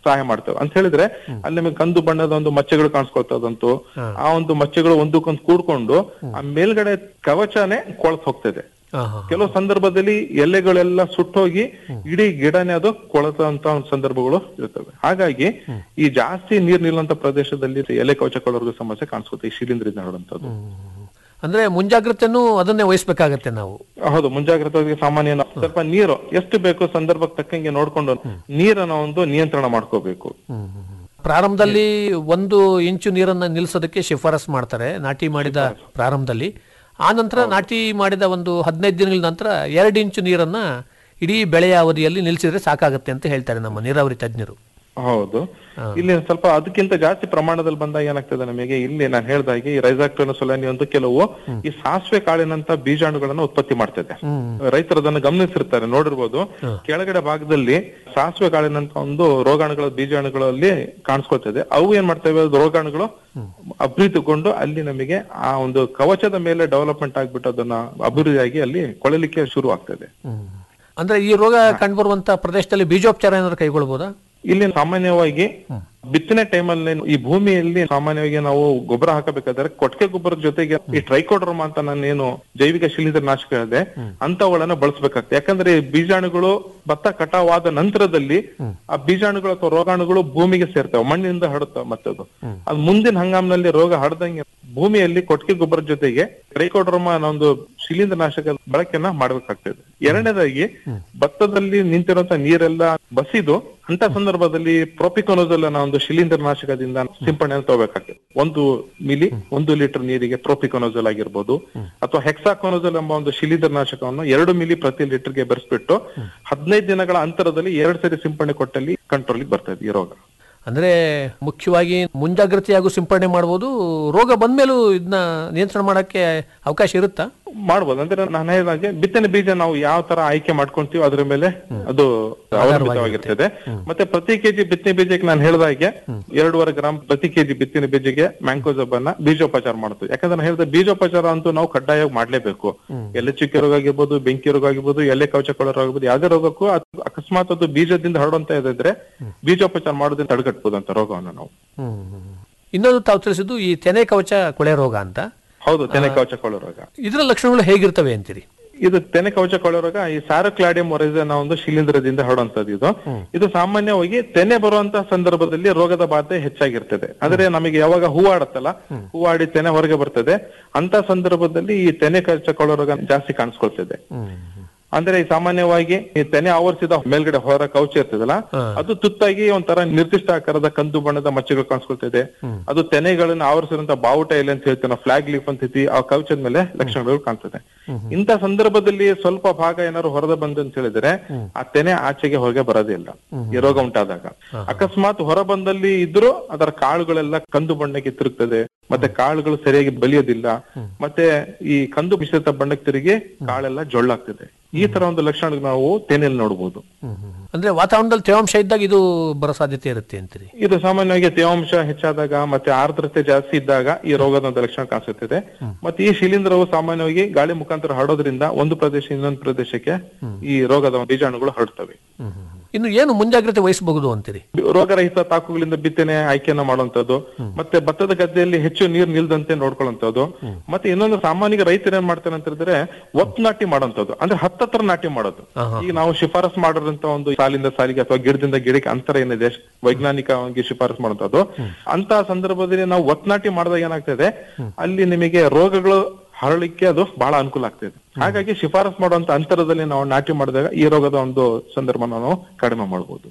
ಸಹಾಯ ಮಾಡ್ತೇವೆ ಅಂತ ಹೇಳಿದ್ರೆ ಅಲ್ಲಿ ನಿಮಗೆ ಕಂದು ಬಣ್ಣದ ಒಂದು ಮಚ್ಚೆಗಳು ಕಾಣಿಸ್ಕೊಳ್ತದಂತೂ ಆ ಒಂದು ಮಚ್ಚೆಗಳು ಒಂದಕ್ಕೊಂದು ಕೂಡ್ಕೊಂಡು ಆ ಮೇಲ್ಗಡೆ ಕವಚನೇ ಕೊಳತ್ ಹೋಗ್ತದೆ ಹಾ ಹಾ ಕೆಲವು ಸಂದರ್ಭದಲ್ಲಿ ಎಲೆಗಳೆಲ್ಲ ಸುಟ್ಟೋಗಿ ಇಡೀ ಗಿಡನೇ ಅದು ಕೊಳತಂತ ಒಂದು ಸಂದರ್ಭಗಳು ಇರ್ತವೆ ಹಾಗಾಗಿ ಈ ಜಾಸ್ತಿ ನೀರ್ ನಿಲ್ಲಂತ ಪ್ರದೇಶದಲ್ಲಿ ಎಲೆ ಕವಚ ಕೊಳೋರ್ಗು ಸಮಸ್ಯೆ ಕಾಣಿಸುತ್ತೆ ಈ ಶಿಲೀಂಧ್ರದಿಂದ ಹರಡುವಂತದ್ದು ಅಂದ್ರೆ ಮುಂಜಾಗ್ರತೆನೂ ಅದನ್ನೇ ವಹಿಸ್ಬೇಕಾಗತ್ತೆ ನಾವು ಹೌದು ಮುಂಜಾಗ್ರತೆ ಸಾಮಾನ್ಯ ನಾವು ಸ್ವಲ್ಪ ನೀರು ಎಷ್ಟು ಬೇಕು ಸಂದರ್ಭಕ್ಕೆ ತಕ್ಕಂಗೆ ನೋಡ್ಕೊಂಡು ನೀರನ್ನ ಒಂದು ನಿಯಂತ್ರಣ ಮಾಡ್ಕೋಬೇಕು ಪ್ರಾರಂಭದಲ್ಲಿ ಒಂದು ಇಂಚು ನೀರನ್ನ ನಿಲ್ಲಿಸೋದಕ್ಕೆ ಶಿಫಾರಸ್ ಮಾಡ್ತಾರೆ ನಾಟಿ ಮಾಡಿದ ಪ್ರಾರಂಭದಲ್ಲಿ ಆ ನಂತರ ನಾಟಿ ಮಾಡಿದ ಒಂದು ಹದಿನೈದು ದಿನಗಳ ನಂತರ ಎರಡು ಇಂಚು ನೀರನ್ನ ಇಡೀ ಬೆಳೆಯ ಅವಧಿಯಲ್ಲಿ ನಿಲ್ಲಿಸಿದ್ರೆ ಸಾಕಾಗತ್ತೆ ಅಂತ ಹೇಳ್ತಾರೆ ನಮ್ಮ ನೀರಾವರಿ ತಜ್ಞರು ಹೌದು ಇಲ್ಲಿ ಸ್ವಲ್ಪ ಅದಕ್ಕಿಂತ ಜಾಸ್ತಿ ಪ್ರಮಾಣದಲ್ಲಿ ಬಂದಾಗ ಏನಾಗ್ತದೆ ನಮಗೆ ಇಲ್ಲಿ ನಾನು ಹೇಳ್ದಾಗೆ ಈ ರೈಸಾಕ್ಟೋನ ಸೊಲಾನಿ ಒಂದು ಕೆಲವು ಈ ಸಾಸಿವೆ ಕಾಳಿನಂತ ಬೀಜಾಣುಗಳನ್ನ ಉತ್ಪತ್ತಿ ಮಾಡ್ತದೆ ರೈತರು ಅದನ್ನ ಗಮನಿಸಿರ್ತಾರೆ ನೋಡಿರ್ಬೋದು ಕೆಳಗಡೆ ಭಾಗದಲ್ಲಿ ಸಾಸಿವೆ ಕಾಳಿನಂತ ಒಂದು ರೋಗಾಣುಗಳ ಬೀಜಾಣುಗಳಲ್ಲಿ ಕಾಣಿಸ್ಕೊಳ್ತದೆ ಅವು ಏನ್ ಮಾಡ್ತವೆ ಅದು ರೋಗಾಣುಗಳು ಅಭಿವೃದ್ಧಿಗೊಂಡು ಅಲ್ಲಿ ನಮಗೆ ಆ ಒಂದು ಕವಚದ ಮೇಲೆ ಡೆವಲಪ್ಮೆಂಟ್ ಆಗ್ಬಿಟ್ಟು ಅದನ್ನ ಅಭಿವೃದ್ಧಿಯಾಗಿ ಅಲ್ಲಿ ಕೊಳಲಿಕ್ಕೆ ಶುರು ಆಗ್ತದೆ ಅಂದ್ರೆ ಈ ರೋಗ ಕಂಡುಬರುವಂತ ಪ್ರದೇಶದಲ್ಲಿ ಬೀಜೋಪಚಾರ ಏನಾದ್ರು ಕೈಗೊಳ್ಬೋದಾ ಇಲ್ಲಿ ಸಾಮಾನ್ಯವಾಗಿ ಬಿತ್ತನೆ ಟೈಮಲ್ಲಿ ಈ ಭೂಮಿಯಲ್ಲಿ ಸಾಮಾನ್ಯವಾಗಿ ನಾವು ಗೊಬ್ಬರ ಹಾಕಬೇಕಾದ್ರೆ ಕೊಟ್ಟಿಗೆ ಗೊಬ್ಬರದ ಜೊತೆಗೆ ಈ ಟ್ರೈಕೋಡ್ರಮ ಅಂತ ನಾನೇನು ಜೈವಿಕ ಶಿಲೀಂಧ್ರ ನಾಶಕ ಹೇಳಿದೆ ಅಂತವುಗಳನ್ನ ಬಳಸಬೇಕಾಗ್ತದೆ ಯಾಕಂದ್ರೆ ಈ ಬೀಜಾಣುಗಳು ಭತ್ತ ಕಟಾವಾದ ನಂತರದಲ್ಲಿ ಆ ಬೀಜಾಣುಗಳು ಅಥವಾ ರೋಗಾಣುಗಳು ಭೂಮಿಗೆ ಸೇರ್ತವೆ ಮಣ್ಣಿನಿಂದ ಹರಡುತ್ತವೆ ಮತ್ತೆ ಅದು ಅದು ಮುಂದಿನ ಹಂಗಾಮಿನಲ್ಲಿ ರೋಗ ಹರದಂಗೆ ಭೂಮಿಯಲ್ಲಿ ಕೊಟ್ಟಿಗೆ ಗೊಬ್ಬರದ ಜೊತೆಗೆ ಟ್ರೈಕೋಡ್ರಮ ಅನ್ನೋ ಒಂದು ಶಿಲೀಂಧ್ರ ನಾಶಕ ಬಳಕೆಯನ್ನ ಮಾಡ್ಬೇಕಾಗ್ತದೆ ಎರಡನೇದಾಗಿ ಭತ್ತದಲ್ಲಿ ನಿಂತಿರುವಂತ ನೀರೆಲ್ಲ ಬಸಿದು ಅಂತ ಸಂದರ್ಭದಲ್ಲಿ ಪ್ರೋಪಿಕೊನೋಜಲ್ ಅನ್ನೋ ಒಂದು ಶಿಲೀಂಧ್ರ ನಾಶಕದಿಂದ ಸಿಂಪಡಣೆ ತಗೋಬೇಕಾಗ್ತದೆ ಒಂದು ಮಿಲಿ ಒಂದು ಲೀಟರ್ ನೀರಿಗೆ ಪ್ರೋಪಿಕೊನೋಜಲ್ ಆಗಿರ್ಬೋದು ಅಥವಾ ಹೆಕ್ಸಾಕೊನೋಜಲ್ ಎಂಬ ಒಂದು ಶಿಲೀಂಧ್ರ ನಾಶಕವನ್ನು ಎರಡು ಮಿಲಿ ಪ್ರತಿ ಲೀಟರ್ಗೆ ಬೆರೆಸ್ಬಿಟ್ಟು ಹದಿನೈದು ದಿನಗಳ ಅಂತರದಲ್ಲಿ ಎರಡು ಸರಿ ಸಿಂಪಡಣೆ ಕೊಟ್ಟಲ್ಲಿ ಕಂಟ್ರೋಲಿಗೆ ಬರ್ತದೆ ಈ ರೋಗ ಅಂದ್ರೆ ಮುಖ್ಯವಾಗಿ ಮುಂಜಾಗ್ರತೆಯಾಗೂ ಸಿಂಪಡಣೆ ಮಾಡ್ಬೋದು ರೋಗ ಬಂದ್ಮೇಲೂ ಇದನ್ನ ನಿಯಂತ್ರಣ ಮಾಡಕ್ಕೆ ಅವಕಾಶ ಇರುತ್ತಾ ಮಾಡ್ಬೋದು ಅಂದ್ರೆ ನಾನು ಹೇಳಿದಾಗೆ ಬಿತ್ತನೆ ಬೀಜ ನಾವು ಯಾವ ತರ ಆಯ್ಕೆ ಮಾಡ್ಕೊಂತೀವಿ ಅದ್ರ ಮೇಲೆ ಅದು ಅವಲಂಬಿತವಾಗಿರ್ತದೆ ಮತ್ತೆ ಪ್ರತಿ ಕೆಜಿ ಬಿತ್ತನೆ ಬೀಜಕ್ಕೆ ನಾನು ಹೇಳಿದಾಗೆ ಎರಡೂವರೆ ಗ್ರಾಮ್ ಪ್ರತಿ ಕೆಜಿ ಬಿತ್ತನೆ ಬೀಜಕ್ಕೆ ಮ್ಯಾಂಕೋಸಬ್ ಅನ್ನ ಬೀಜೋಪಚಾರ ಮಾಡ್ತೀವಿ ಯಾಕಂದ್ರೆ ನಾನು ಹೇಳಿದ ಬೀಜೋಪಚಾರ ಅಂತೂ ನಾವು ಕಡ್ಡಾಯವಾಗಿ ಮಾಡ್ಲೇಬೇಕು ಎಲೆ ಚುಕ್ಕೆ ರೋಗ ಆಗಿರ್ಬೋದು ಬೆಂಕಿ ರೋಗ ಆಗಿರ್ಬೋದು ಎಲೆ ಕವಚ ಕೊಳರ ಆಗಿರ್ಬೋದು ಯಾವ್ದೇ ರೋಗಕ್ಕೂ ಅದ್- ಅಕಸ್ಮಾತ್ ಅದು ಬೀಜದಿಂದ ಹರಡುವಂತ ಇದ್ರೆ ಬೀಜೋಪಚಾರ ಮಾಡೋದ್ರಿಂದ ತಡೆಗಟ್ಬೋದು ಅಂತ ರೋಗವನ್ನು ನಾವು ಇನ್ನೊಂದು ತಾವು ತಿಳಿಸಿದ್ದು ಈ ತೆನೆ ಕವಚ ಕೊಳೆ ರೋಗ ಅಂತ ಹೌದು ತೆನೆ ಕವಚ ಕೊಳ ರೋಗ ಇದರ ಲಕ್ಷಣಗಳು ಹೇಗಿರ್ತವೆ ಅಂತೀರಿ ಇದು ತೆನೆ ಕವಚ ಕೊಳರೋಗ ಈ ಸ್ಯಾರೋಕ್ಲಾಡಿಯಂ ಒರೈಸ್ ಅನ್ನೋ ಒಂದು ಶಿಲೀಂಧ್ರದಿಂದ ಹರಡುವಂತದ್ದು ಇದು ಇದು ಸಾಮಾನ್ಯವಾಗಿ ತೆನೆ ಬರುವಂತಹ ಸಂದರ್ಭದಲ್ಲಿ ರೋಗದ ಬಾಧೆ ಹೆಚ್ಚಾಗಿರ್ತದೆ ಆದ್ರೆ ನಮಗೆ ಯಾವಾಗ ಹೂವಾಡತ್ತಲ್ಲ ಹೂವಾಡಿ ತೆನೆ ಹೊರಗೆ ಬರ್ತದೆ ಅಂತ ಸಂದರ್ಭದಲ್ಲಿ ಈ ತೆನೆ ಕವಚ ಕೊಳರೋಗ ಜಾಸ್ತಿ ಕಾಣಿಸ್ಕೊಳ್ತದೆ ಅಂದ್ರೆ ಈ ಸಾಮಾನ್ಯವಾಗಿ ಈ ತೆನೆ ಆವರಿಸಿದ ಮೇಲ್ಗಡೆ ಹೊರ ಕವಚ ಇರ್ತದಲ್ಲ ಅದು ತುತ್ತಾಗಿ ಒಂಥರ ನಿರ್ದಿಷ್ಟ ಆಕಾರದ ಕಂದು ಬಣ್ಣದ ಮಚ್ಚೆಗಳು ಕಾಣಿಸ್ಕೊಳ್ತಿದೆ ಅದು ತೆನೆಗಳನ್ನ ಆವರಿಸಿರುವಂತ ಬಾವುಟ ಎಲೆ ಅಂತ ಹೇಳ್ತೀವಿ ನಾವು ಫ್ಲಾಗ್ ಲೀಫ್ ಅಂತ ಹೇಳ್ತೀವಿ ಆ ಕವಚದ ಮೇಲೆ ಲಕ್ಷಣಗಳು ಕಾಣ್ತದೆ ಇಂಥ ಸಂದರ್ಭದಲ್ಲಿ ಸ್ವಲ್ಪ ಭಾಗ ಏನಾದ್ರು ಹೊರದ ಬಂದು ಅಂತ ಹೇಳಿದ್ರೆ ಆ ತೆನೆ ಆಚೆಗೆ ಹೊರಗೆ ಬರೋದೇ ಇಲ್ಲ ಈ ರೋಗ ಉಂಟಾದಾಗ ಅಕಸ್ಮಾತ್ ಹೊರ ಬಂದಲ್ಲಿ ಇದ್ರೂ ಅದರ ಕಾಳುಗಳೆಲ್ಲ ಕಂದು ಬಣ್ಣಕ್ಕೆ ತಿರುಗ್ತದೆ ಮತ್ತೆ ಕಾಳುಗಳು ಸರಿಯಾಗಿ ಬಲಿಯೋದಿಲ್ಲ ಮತ್ತೆ ಈ ಕಂದು ಮಿಶ್ರಿತ ಬಣ್ಣಕ್ಕೆ ತಿರುಗಿ ಕಾಳೆಲ್ಲ ಜೊಳ್ಳಾಗ್ತದೆ ಈ ತರ ಒಂದು ಲಕ್ಷಣ ನಾವು ತೆನೆಯಲ್ಲಿ ನೋಡಬಹುದು ಅಂದ್ರೆ ವಾತಾವರಣದಲ್ಲಿ ತೇವಾಂಶ ಇದ್ದಾಗ ಇದು ಬರೋ ಸಾಧ್ಯತೆ ಇರುತ್ತೆ ಅಂತೀರಿ ಇದು ಸಾಮಾನ್ಯವಾಗಿ ತೇವಾಂಶ ಹೆಚ್ಚಾದಾಗ ಮತ್ತೆ ಆರ್ದ್ರತೆ ಜಾಸ್ತಿ ಇದ್ದಾಗ ಈ ರೋಗದ ಒಂದು ಲಕ್ಷಣ ಕಾಣಿಸುತ್ತದೆ ಮತ್ತೆ ಈ ಶಿಲೀಂಧ್ರವು ಸಾಮಾನ್ಯವಾಗಿ ಗಾಳಿ ಮುಖಾಂತರ ಹರಡೋದ್ರಿಂದ ಒಂದು ಪ್ರದೇಶ ಇನ್ನೊಂದು ಪ್ರದೇಶಕ್ಕೆ ಈ ರೋಗದ ಬೀಜಾಣುಗಳು ಹರಡ್ತವೆ ಇನ್ನು ಏನು ಮುಂಜಾಗ್ರತೆ ವಹಿಸಬಹುದು ಅಂತೀರಿ ರೋಗರಹಿತ ತಾಕುಗಳಿಂದ ಬಿತ್ತನೆ ಆಯ್ಕೆಯನ್ನ ಮಾಡುವಂತದ್ದು ಮತ್ತೆ ಭತ್ತದ ಗದ್ದೆಯಲ್ಲಿ ಹೆಚ್ಚು ನೀರು ನಿಲ್ದಂತೆ ನೋಡ್ಕೊಳ್ಳುವಂತದ್ದು ಮತ್ತೆ ಇನ್ನೊಂದು ಸಾಮಾನ್ಯ ರೈತರು ಏನ್ ಮಾಡ್ತಾರೆ ಅಂತ ಹೇಳಿದ್ರೆ ಒತ್ ನಾಟಿ ಮಾಡುವಂತದ್ದು ಅಂದ್ರೆ ಹತ್ತತ್ರ ನಾಟಿ ಮಾಡೋದು ಈಗ ನಾವು ಶಿಫಾರಸ್ ಮಾಡಿರೋಂತ ಒಂದು ಸಾಲಿಂದ ಸಾಲಿಗೆ ಅಥವಾ ಗಿಡದಿಂದ ಗಿಡಕ್ಕೆ ಅಂತರ ಏನಿದೆ ವೈಜ್ಞಾನಿಕವಾಗಿ ಶಿಫಾರಸ್ ಮಾಡುವಂತದ್ದು ಅಂತ ಸಂದರ್ಭದಲ್ಲಿ ನಾವು ಒತ್ ನಾಟಿ ಮಾಡಿದಾಗ ಏನಾಗ್ತದೆ ಅಲ್ಲಿ ನಿಮಗೆ ರೋಗಗಳು ಹರಳಿಕ್ಕೆ ಅದು ಬಹಳ ಅನುಕೂಲ ಆಗ್ತದೆ ಹಾಗಾಗಿ ಶಿಫಾರಸ್ ಮಾಡುವಂತ ಅಂತರದಲ್ಲಿ ನಾವು ನಾಟಿ ಮಾಡಿದಾಗ ಈ ರೋಗದ ಒಂದು ಸಂದರ್ಭ ನಾವು ಕಡಿಮೆ ಮಾಡಬಹುದು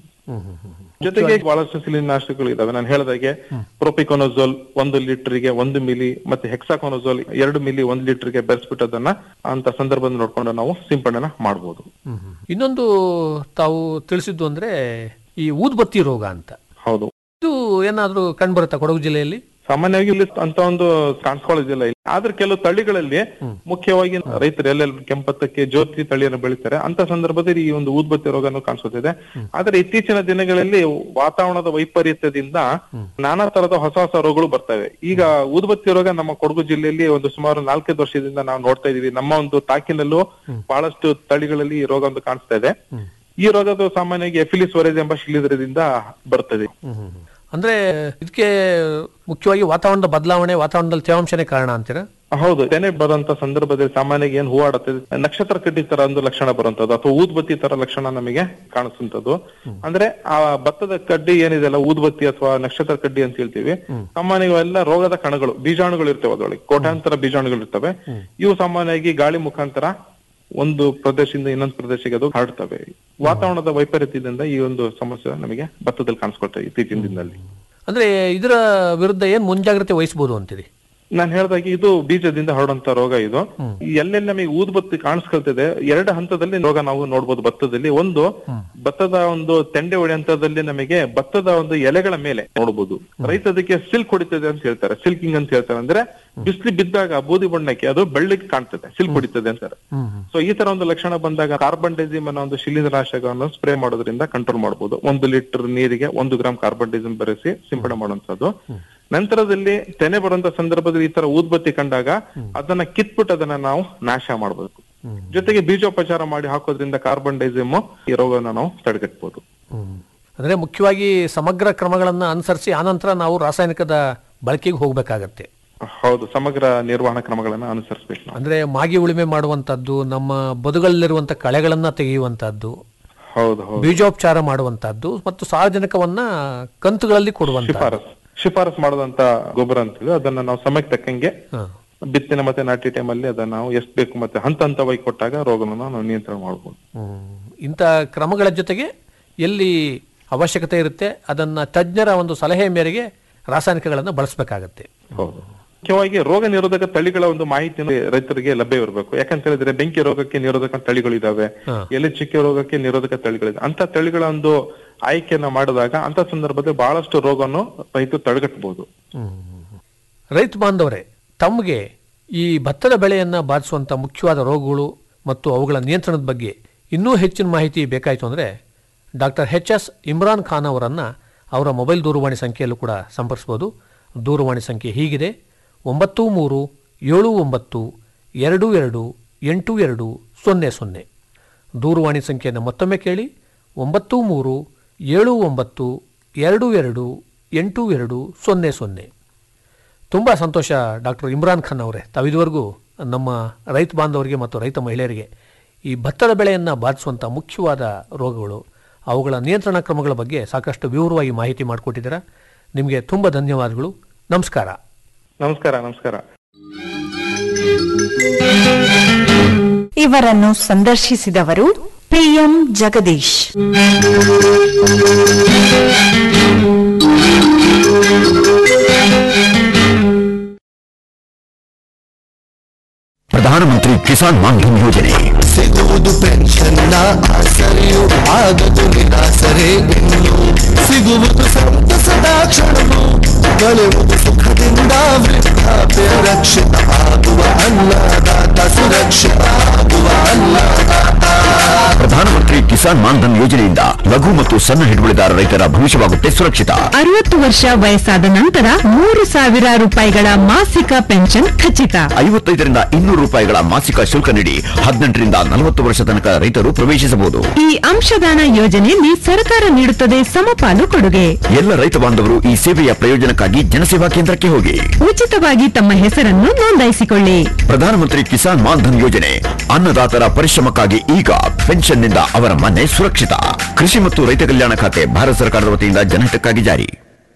ಜೊತೆಗೆ ಬಹಳಷ್ಟು ಶಿಲೀನಾಶಕಗಳು ಇದಾವೆ ನಾನು ಹೇಳಿದಾಗೆ ಪ್ರೋಪಿಕೊನೋಜೋಲ್ ಒಂದು ಲೀಟರ್ಗೆ ಒಂದು ಮಿಲಿ ಮತ್ತೆ ಹೆಕ್ಸಾಕೊನೋಜೋಲ್ ಎರಡು ಮಿಲಿ ಒಂದು ಲೀಟರ್ಗೆ ಬೆರೆಸ್ಬಿಟ್ಟು ಅದನ್ನ ಅಂತ ಸಂದರ್ಭದಲ್ಲಿ ನೋಡ್ಕೊಂಡು ನಾವು ಸಿಂಪಡಣೆ ಮಾಡಬಹುದು ಇನ್ನೊಂದು ತಾವು ತಿಳಿಸಿದ್ದು ಅಂದ್ರೆ ಈ ಊದ್ಬತ್ತಿ ರೋಗ ಅಂತ ಹೌದು ಇದು ಏನಾದ್ರೂ ಕಂಡುಬರುತ್ತಾ ಕೊಡಗು ಜಿಲ್ಲೆಯಲ್ಲಿ ಸಾಮಾನ್ಯವಾಗಿ ಇಲ್ಲಿ ಅಂತ ಒಂದು ಕಾಣಿಸ್ಕೊಳ್ಳೋದಿಲ್ಲ ಇಲ್ಲಿ ಆದ್ರೆ ಕೆಲವು ತಳಿಗಳಲ್ಲಿ ಮುಖ್ಯವಾಗಿ ರೈತರು ಎಲ್ಲೆಲ್ಲಿ ಕೆಂಪತ್ತಕ್ಕೆ ಜ್ಯೋತಿ ತಳಿಯನ್ನು ಬೆಳಿತಾರೆ ಅಂತ ಸಂದರ್ಭದಲ್ಲಿ ಈ ಒಂದು ಊದ್ಬತ್ತಿ ರೋಗನು ಕಾಣಿಸುತ್ತಿದೆ ಆದ್ರೆ ಇತ್ತೀಚಿನ ದಿನಗಳಲ್ಲಿ ವಾತಾವರಣದ ವೈಪರೀತ್ಯದಿಂದ ನಾನಾ ತರದ ಹೊಸ ಹೊಸ ರೋಗಗಳು ಬರ್ತವೆ ಈಗ ಊದ್ಬತ್ತಿ ರೋಗ ನಮ್ಮ ಕೊಡಗು ಜಿಲ್ಲೆಯಲ್ಲಿ ಒಂದು ಸುಮಾರು ನಾಲ್ಕೈದು ವರ್ಷದಿಂದ ನಾವು ನೋಡ್ತಾ ಇದೀವಿ ನಮ್ಮ ಒಂದು ತಾಕಿನಲ್ಲೂ ಬಹಳಷ್ಟು ತಳಿಗಳಲ್ಲಿ ಈ ರೋಗ ಒಂದು ಕಾಣಿಸ್ತಾ ಇದೆ ಈ ರೋಗದ ಸಾಮಾನ್ಯವಾಗಿ ಎಫಿಲಿಸ್ ವರೇಜ್ ಎಂಬ ಶಿಲೀಂಧ್ರದಿಂದ ಬರ್ತದೆ ಅಂದ್ರೆ ಇದಕ್ಕೆ ಮುಖ್ಯವಾಗಿ ವಾತಾವರಣದ ಬದಲಾವಣೆ ವಾತಾವರಣದಲ್ಲಿ ತೇವಾಂಶನೇ ಕಾರಣ ಅಂತೀರಾ ಹೌದು ತೆನೆ ಬರುವಂತ ಸಂದರ್ಭದಲ್ಲಿ ಸಾಮಾನ್ಯವಾಗಿ ಏನ್ ಹೂವಾಡುತ್ತೆ ನಕ್ಷತ್ರ ಕಡ್ಡಿ ತರ ಒಂದು ಲಕ್ಷಣ ಬರುವಂತದ್ದು ಅಥವಾ ಊದ್ಬತ್ತಿ ತರ ಲಕ್ಷಣ ನಮಗೆ ಕಾಣಿಸುವಂತದ್ದು ಅಂದ್ರೆ ಆ ಭತ್ತದ ಕಡ್ಡಿ ಏನಿದೆ ಅಲ್ಲ ಊದ್ಬತ್ತಿ ಅಥವಾ ನಕ್ಷತ್ರ ಕಡ್ಡಿ ಅಂತ ಹೇಳ್ತೀವಿ ಸಾಮಾನ್ಯವಾಗಿ ಎಲ್ಲ ರೋಗದ ಕಣಗಳು ಬೀಜಾಣುಗಳು ಇರ್ತವೆ ಅದ್ರೊಳಗೆ ಕೋಟ್ಯಾಂತರ ಬೀಜಾಣುಗಳು ಇರ್ತವೆ ಇವು ಸಾಮಾನ್ಯವಾಗಿ ಗಾಳಿ ಮುಖಾಂತರ ಒಂದು ಪ್ರದೇಶದಿಂದ ಇನ್ನೊಂದು ಪ್ರದೇಶಕ್ಕೆ ಅದು ಹರಡ್ತವೆ ವಾತಾವರಣದ ವೈಪರೀತ್ಯದಿಂದ ಈ ಒಂದು ಸಮಸ್ಯೆ ನಮಗೆ ಭತ್ತದಲ್ಲಿ ಕಾಣಿಸ್ಕೊಳ್ತವೆ ಇತ್ತೀಚಿನ ದಿನದಲ್ಲಿ ಅಂದ್ರೆ ಇದರ ವಿರುದ್ಧ ಏನ್ ಮುಂಜಾಗ್ರತೆ ವಹಿಸಬಹುದು ಅಂತೀರಿ ನಾನು ಹೇಳ್ದಾಗೆ ಇದು ಬೀಜದಿಂದ ಹರಡುವಂತ ರೋಗ ಇದು ಎಲ್ಲೆಲ್ಲಿ ನಮಗೆ ಊದ್ಬತ್ತಿ ಕಾಣಿಸ್ಕೊಳ್ತಿದೆ ಎರಡು ಹಂತದಲ್ಲಿ ರೋಗ ನಾವು ನೋಡ್ಬೋದು ಭತ್ತದಲ್ಲಿ ಒಂದು ಭತ್ತದ ಒಂದು ತೆಂಡೆ ಹೊಡೆ ಹಂತದಲ್ಲಿ ನಮಗೆ ಭತ್ತದ ಒಂದು ಎಲೆಗಳ ಮೇಲೆ ನೋಡಬಹುದು ರೈತ ಅದಕ್ಕೆ ಸಿಲ್ಕ್ ಹೊಡಿತದೆ ಅಂತ ಹೇಳ್ತಾರೆ ಸಿಲ್ಕಿಂಗ್ ಅಂತ ಹೇಳ್ತಾರೆ ಅಂದ್ರೆ ಬಿಸಿಲು ಬಿದ್ದಾಗ ಬೂದಿ ಬಣ್ಣಕ್ಕೆ ಅದು ಬೆಳ್ಳಗೆ ಕಾಣ್ತದೆ ಸಿಲ್ಕ್ ಹೊಡಿತದೆ ಅಂತಾರೆ ಸೊ ಈ ತರ ಒಂದು ಲಕ್ಷಣ ಬಂದಾಗ ಕಾರ್ಬನ್ ಡೈಸಿಮ್ ಅನ್ನೋ ಒಂದು ಶಿಲೀಂಧ್ರನಾಶಕವನ್ನು ಸ್ಪ್ರೇ ಮಾಡೋದ್ರಿಂದ ಕಂಟ್ರೋಲ್ ಮಾಡಬಹುದು ಒಂದು ಲೀಟರ್ ನೀರಿಗೆ ಒಂದು ಗ್ರಾಮ್ ಕಾರ್ಬನ್ ಡೈಸಿಮ್ ಬೆರೆಸಿ ಸಿಂಪಡಣೆ ಮಾಡುವಂತದ್ದು ನಂತರದಲ್ಲಿ ತೆನೆ ಬರುವಂತ ಸಂದರ್ಭದಲ್ಲಿ ಈ ತರ ಊದ್ಬತ್ತಿ ಕಂಡಾಗ ಅದನ್ನ ಕಿತ್ಬಿಟ್ಟು ಅದನ್ನ ನಾವು ನಾಶ ಮಾಡಬೇಕು ಜೊತೆಗೆ ಬೀಜೋಪಚಾರ ಮಾಡಿ ಹಾಕೋದ್ರಿಂದ ಕಾರ್ಬನ್ ಡೈಸಿಮ್ ಈ ರೋಗವನ್ನ ನಾವು ತಡೆಗಟ್ಟಬಹುದು ಅಂದ್ರೆ ಮುಖ್ಯವಾಗಿ ಸಮಗ್ರ ಕ್ರಮಗಳನ್ನ ಅನುಸರಿಸಿ ಆನಂತರ ನಾವು ರಾಸಾಯನಿಕದ ಬಳಕೆಗೆ ಹೋಗ್ಬೇಕಾಗತ್ತೆ ಹೌದು ಸಮಗ್ರ ನಿರ್ವಹಣಾ ಕ್ರಮಗಳನ್ನ ಅನುಸರಿಸಬೇಕು ನಾವು ಅಂದ್ರೆ ಮಾಗಿ ಉಳುಮೆ ಮಾಡುವಂತದ್ದು ನಮ್ಮ ಬದುಗಳಲ್ಲಿರುವಂತ ಕಳೆಗಳನ್ನ ತೆಗೆಯುವಂತದ್ದು ಹೌದು ಹೌದು ಬೀಜೋಪಚಾರ ಮಾಡುವಂತದ್ದು ಮತ್ತು ಸಾರ್ವಜನಿಕವನ್ನ ಕಂತುಗಳಲ್ಲಿ ಕೊಡುವಂತ ಶಿಫಾರಸ್ ಶಿಫಾರಸ್ ಮಾಡದಂತ ಗೊಬ್ಬರ ಅಂತೀವಿ ಅದನ್ನ ನಾವು ಸಮಯಕ್ಕೆ ತಕ್ಕಂಗೆ ಬಿತ್ತನೆ ಮತ್ತೆ ನಾಟಿ ಟೈಮಲ್ಲಿ ಅದನ್ನ ನಾವು ಎಷ್ಟು ಬೇಕು ಮತ್ತೆ ಹಂತ ಹಂತವಾಗಿ ಕೊಟ್ಟಾಗ ರೋಗವನ್ನು ನಾವು ನಿಯಂತ್ರಣ ಮಾಡಬಹುದು ಇಂಥ ಕ್ರಮಗಳ ಜೊತೆಗೆ ಎಲ್ಲಿ ಅವಶ್ಯಕತೆ ಇರುತ್ತೆ ಅದನ್ನ ತಜ್ಞರ ಒಂದು ಸಲಹೆ ಮೇರೆಗೆ ರಾಸಾಯನಿಕಗಳನ್ನು ಬಳಸಬೇಕಾಗತ್ತೆ ಹೌದು ಮುಖ್ಯವಾಗಿ ರೋಗ ನಿರೋಧಕ ತಳಿಗಳ ಒಂದು ಮಾಹಿತಿಯನ್ನು ರೈತರಿಗೆ ಲಭ್ಯವಿರಬೇಕು ಯಾಕಂತ ಹೇಳಿದ್ರೆ ಬೆಂಕಿ ರೋಗಕ್ಕೆ ನಿರೋಧಕ ತಳಿಗಳಿದಾವೆ ಎಲೆ ಚಿಕ್ಕ ರೋಗಕ್ಕೆ ನಿರೋಧಕ ತಳಿಗಳಿದೆ ಅಂತ ತಳಿಗಳ ಒಂದು ಆಯ್ಕೆಯನ್ನ ಮಾಡಿದಾಗ ಅಂತ ಸಂದರ್ಭದಲ್ಲಿ ಬಹಳಷ್ಟು ರೋಗವನ್ನು ರೈತರು ತಡೆಗಟ್ಟಬಹುದು ರೈತ ಬಾಂಧವರೇ ತಮಗೆ ಈ ಭತ್ತದ ಬೆಳೆಯನ್ನ ಬಾಧಿಸುವಂತ ಮುಖ್ಯವಾದ ರೋಗಗಳು ಮತ್ತು ಅವುಗಳ ನಿಯಂತ್ರಣದ ಬಗ್ಗೆ ಇನ್ನೂ ಹೆಚ್ಚಿನ ಮಾಹಿತಿ ಬೇಕಾಯಿತು ಅಂದರೆ doctor H S Imran Khan ಅವರನ್ನು ಅವರ ಮೊಬೈಲ್ ದೂರವಾಣಿ ಸಂಖ್ಯೆಯಲ್ಲೂ ಕೂಡ ಸಂಪರ್ಸ್ಬೋದು ದೂರವಾಣಿ ಸಂಖ್ಯೆ ಹೀಗಿದೆ ಒಂಬತ್ತು ಮೂರು ಏಳು ಒಂಬತ್ತು ಎರಡು ಎರಡು ಎಂಟು ಎರಡು ಸೊನ್ನೆ ಸೊನ್ನೆ ದೂರವಾಣಿ ಸಂಖ್ಯೆಯನ್ನು ಮತ್ತೊಮ್ಮೆ ಕೇಳಿ ಒಂಬತ್ತು ಮೂರು ಏಳು ಒಂಬತ್ತು ಎರಡು ಎರಡು ಎಂಟು ಎರಡು ಸೊನ್ನೆ ಸೊನ್ನೆ ತುಂಬ ಸಂತೋಷ ಡಾಕ್ಟರ್ ಇಮ್ರಾನ್ ಖಾನ್ ಅವರೇ ತಾವಿದುವರೆಗೂ ನಮ್ಮ ರೈತ ಬಾಂಧವರಿಗೆ ಮತ್ತು ರೈತ ಮಹಿಳೆಯರಿಗೆ ಈ ಭತ್ತದ ಬೆಳೆಯನ್ನು ಬಾಧಿಸುವಂಥ ಮುಖ್ಯವಾದ ರೋಗಗಳು ಅವುಗಳ ನಿಯಂತ್ರಣ ಕ್ರಮಗಳ ಬಗ್ಗೆ ಸಾಕಷ್ಟು ವಿವರವಾಗಿ ಮಾಹಿತಿ ಮಾಡಿಕೊಟ್ಟಿದ್ದೀರಾ ನಿಮಗೆ ತುಂಬ ಧನ್ಯವಾದಗಳು ನಮಸ್ಕಾರ ನಮಸ್ಕಾರ ನಮಸ್ಕಾರ ಇವರನ್ನು ಸಂದರ್ಶಿಸಿದವರು ಪಿಎಂ ಜಗದೀಶ್ ಪ್ರಧಾನಮಂತ್ರಿ ಕಿಸಾನ್ ಮಾನ್ಧನ್ ಯೋಜನೆ ಸಿಗುವುದು ಪೆನ್ಷನ್ನ ಆಸರೆಯು ಆಗದು ನಿರಾಸರೆ ಇನ್ನು ಸಿಗುವುದು ಸಂತಸದ ಕ್ಷಣವು ಕಳೆಯುವುದು ಸುಖದಿಂದ ವೃದ್ಧಾಪ್ಯ ರಕ್ಷಿತ ಆಗುವ ಅನ್ನದಾತ ಸುರಕ್ಷಿತ ಆಗುವ ಅನ್ನದಾತ ಪ್ರಧಾನಮಂತ್ರಿ ಕಿಸಾನ್ ಮಾನ್ಧನ್ ಯೋಜನೆಯಿಂದ ಲಘು ಮತ್ತು ಸಣ್ಣ ಹಿಡುವಳಿದಾರ ರೈತರ ಭವಿಷ್ಯವಾಗುತ್ತೆ ಸುರಕ್ಷಿತ ಅರವತ್ತು ವರ್ಷ ವಯಸ್ಸಾದ ನಂತರ ಮೂರು ಸಾವಿರ ರೂಪಾಯಿಗಳ ಮಾಸಿಕ ಪೆನ್ಷನ್ ಖಚಿತ ಐವತ್ತೈದರಿಂದ ಇನ್ನೂರು ರೂಪಾಯಿಗಳ ಮಾಸಿಕ ಶುಲ್ಕ ನೀಡಿ ಹದಿನೆಂಟರಿಂದ ನಲವತ್ತು ವರ್ಷ ತನಕ ರೈತರು ಪ್ರವೇಶಿಸಬಹುದು ಈ ಅಂಶದಾನ ಯೋಜನೆಯಲ್ಲಿ ಸರ್ಕಾರ ನೀಡುತ್ತದೆ ಸಮಪಾಲು ಕೊಡುಗೆ ಎಲ್ಲ ರೈತ ಬಾಂಧವರು ಈ ಸೇವೆಯ ಪ್ರಯೋಜನಕ್ಕಾಗಿ ಜನಸೇವಾ ಕೇಂದ್ರಕ್ಕೆ ಹೋಗಿ ಉಚಿತವಾಗಿ ತಮ್ಮ ಹೆಸರನ್ನು ನೋಂದಾಯಿಸಿಕೊಳ್ಳಿ ಪ್ರಧಾನಮಂತ್ರಿ ಕಿಸಾನ್ ಮಾನ್ಧನ್ ಯೋಜನೆ ಅನ್ನದಾತರ ಪರಿಶ್ರಮಕ್ಕಾಗಿ ಈಗ ಪೆನ್ಷನ್ನಿಂದ ಅವರ ಮನೆ ಸುರಕ್ಷಿತ ಕೃಷಿ ಮತ್ತು ರೈತ ಕಲ್ಯಾಣ ಖಾತೆ ಭಾರತ ಸರ್ಕಾರದ ವತಿಯಿಂದ ಜನಹಿತಕ್ಕಾಗಿ ಜಾರಿ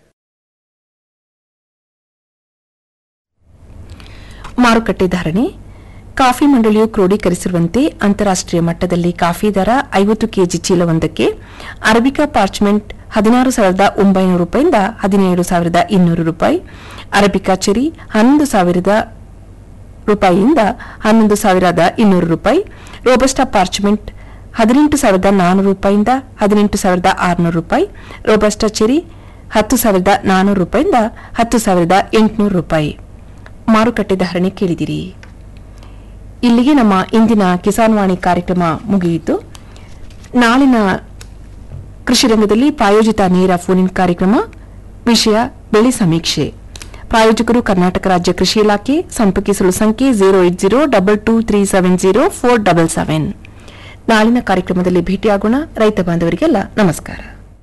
ಮಾರುಕಟ್ಟೆ ಧಾರಣೆ ಕಾಫಿ ಮಂಡಳಿಯು ಕ್ರೋಢೀಕರಿಸಿರುವಂತೆ ಅಂತಾರಾಷ್ಟೀಯ ಮಟ್ಟದಲ್ಲಿ ಕಾಫಿ ದರ ಐವತ್ತು ಕೆಜಿ ಚೀಲವೊಂದಕ್ಕೆ ಅರಬಿಕಾ ಪಾರ್ಚ್ಮೆಂಟ್ ಹದಿನಾರು ಸಾವಿರದ ಒಂಬೈನೂರು ರೂಪಾಯಿಂದ ಹದಿನೇಳು ಸಾವಿರದ ಇನ್ನೂರು ರೂಪಾಯಿ ಅರಬಿಕಾ ಚೆರಿ ಹನ್ನೊಂದು ಸಾವಿರದ ರೂಪಾಯಿಯಿಂದ ಹನ್ನೊಂದು ಸಾವಿರದ ಇನ್ನೂರು ರೂಪಾಯಿ ರೋಬಸ್ಟಾ ಪಾರ್ಚ್ಮೆಂಟ್ ಹದಿನೆಂಟು ಸಾವಿರದ ನಾನ್ನೂರು ರೂಪಾಯಿಂದ ಹದಿನೆಂಟು ಸಾವಿರದ ಆರುನೂರು ರೂಪಾಯಿ ರೋಬಸ್ಟಾ ಚೆರಿ ಹತ್ತು ಸಾವಿರದ ನಾನ್ನೂರು ರೂಪಾಯಿಂದ ಹತ್ತು ಸಾವಿರದ ಎಂಟುನೂರು ರೂಪಾಯಿ ಮಾರುಕಟ್ಟೆ ಧಾರಣೆ ಕೇಳಿದಿರಿ ಇಲ್ಲಿಗೆ ನಮ್ಮ ಇಂದಿನ ಕಿಸಾನ್ ವಾಣಿ ಕಾರ್ಯಕ್ರಮ ಮುಗಿಯಿತು ನಾಳಿನ ಕೃಷಿ ರಂಗದಲ್ಲಿ ಪ್ರಾಯೋಜಿತ ನೇರ ಫೋನ್ ಕಾರ್ಯಕ್ರಮ ವಿಷಯ ಬೆಳೆ ಸಮೀಕ್ಷೆ ಪ್ರಾಯೋಜಕರು ಕರ್ನಾಟಕ ರಾಜ್ಯ ಕೃಷಿ ಇಲಾಖೆ ಸಂಪರ್ಕಿಸಲು ಸಂಖ್ಯೆ zero eight zero double two three seven zero four double seven ನಾಳಿನ ಕಾರ್ಯಕ್ರಮದಲ್ಲಿ ಭೇಟಿಯಾಗೋಣ ರೈತ ಬಾಂಧವರಿಗೆಲ್ಲ ನಮಸ್ಕಾರ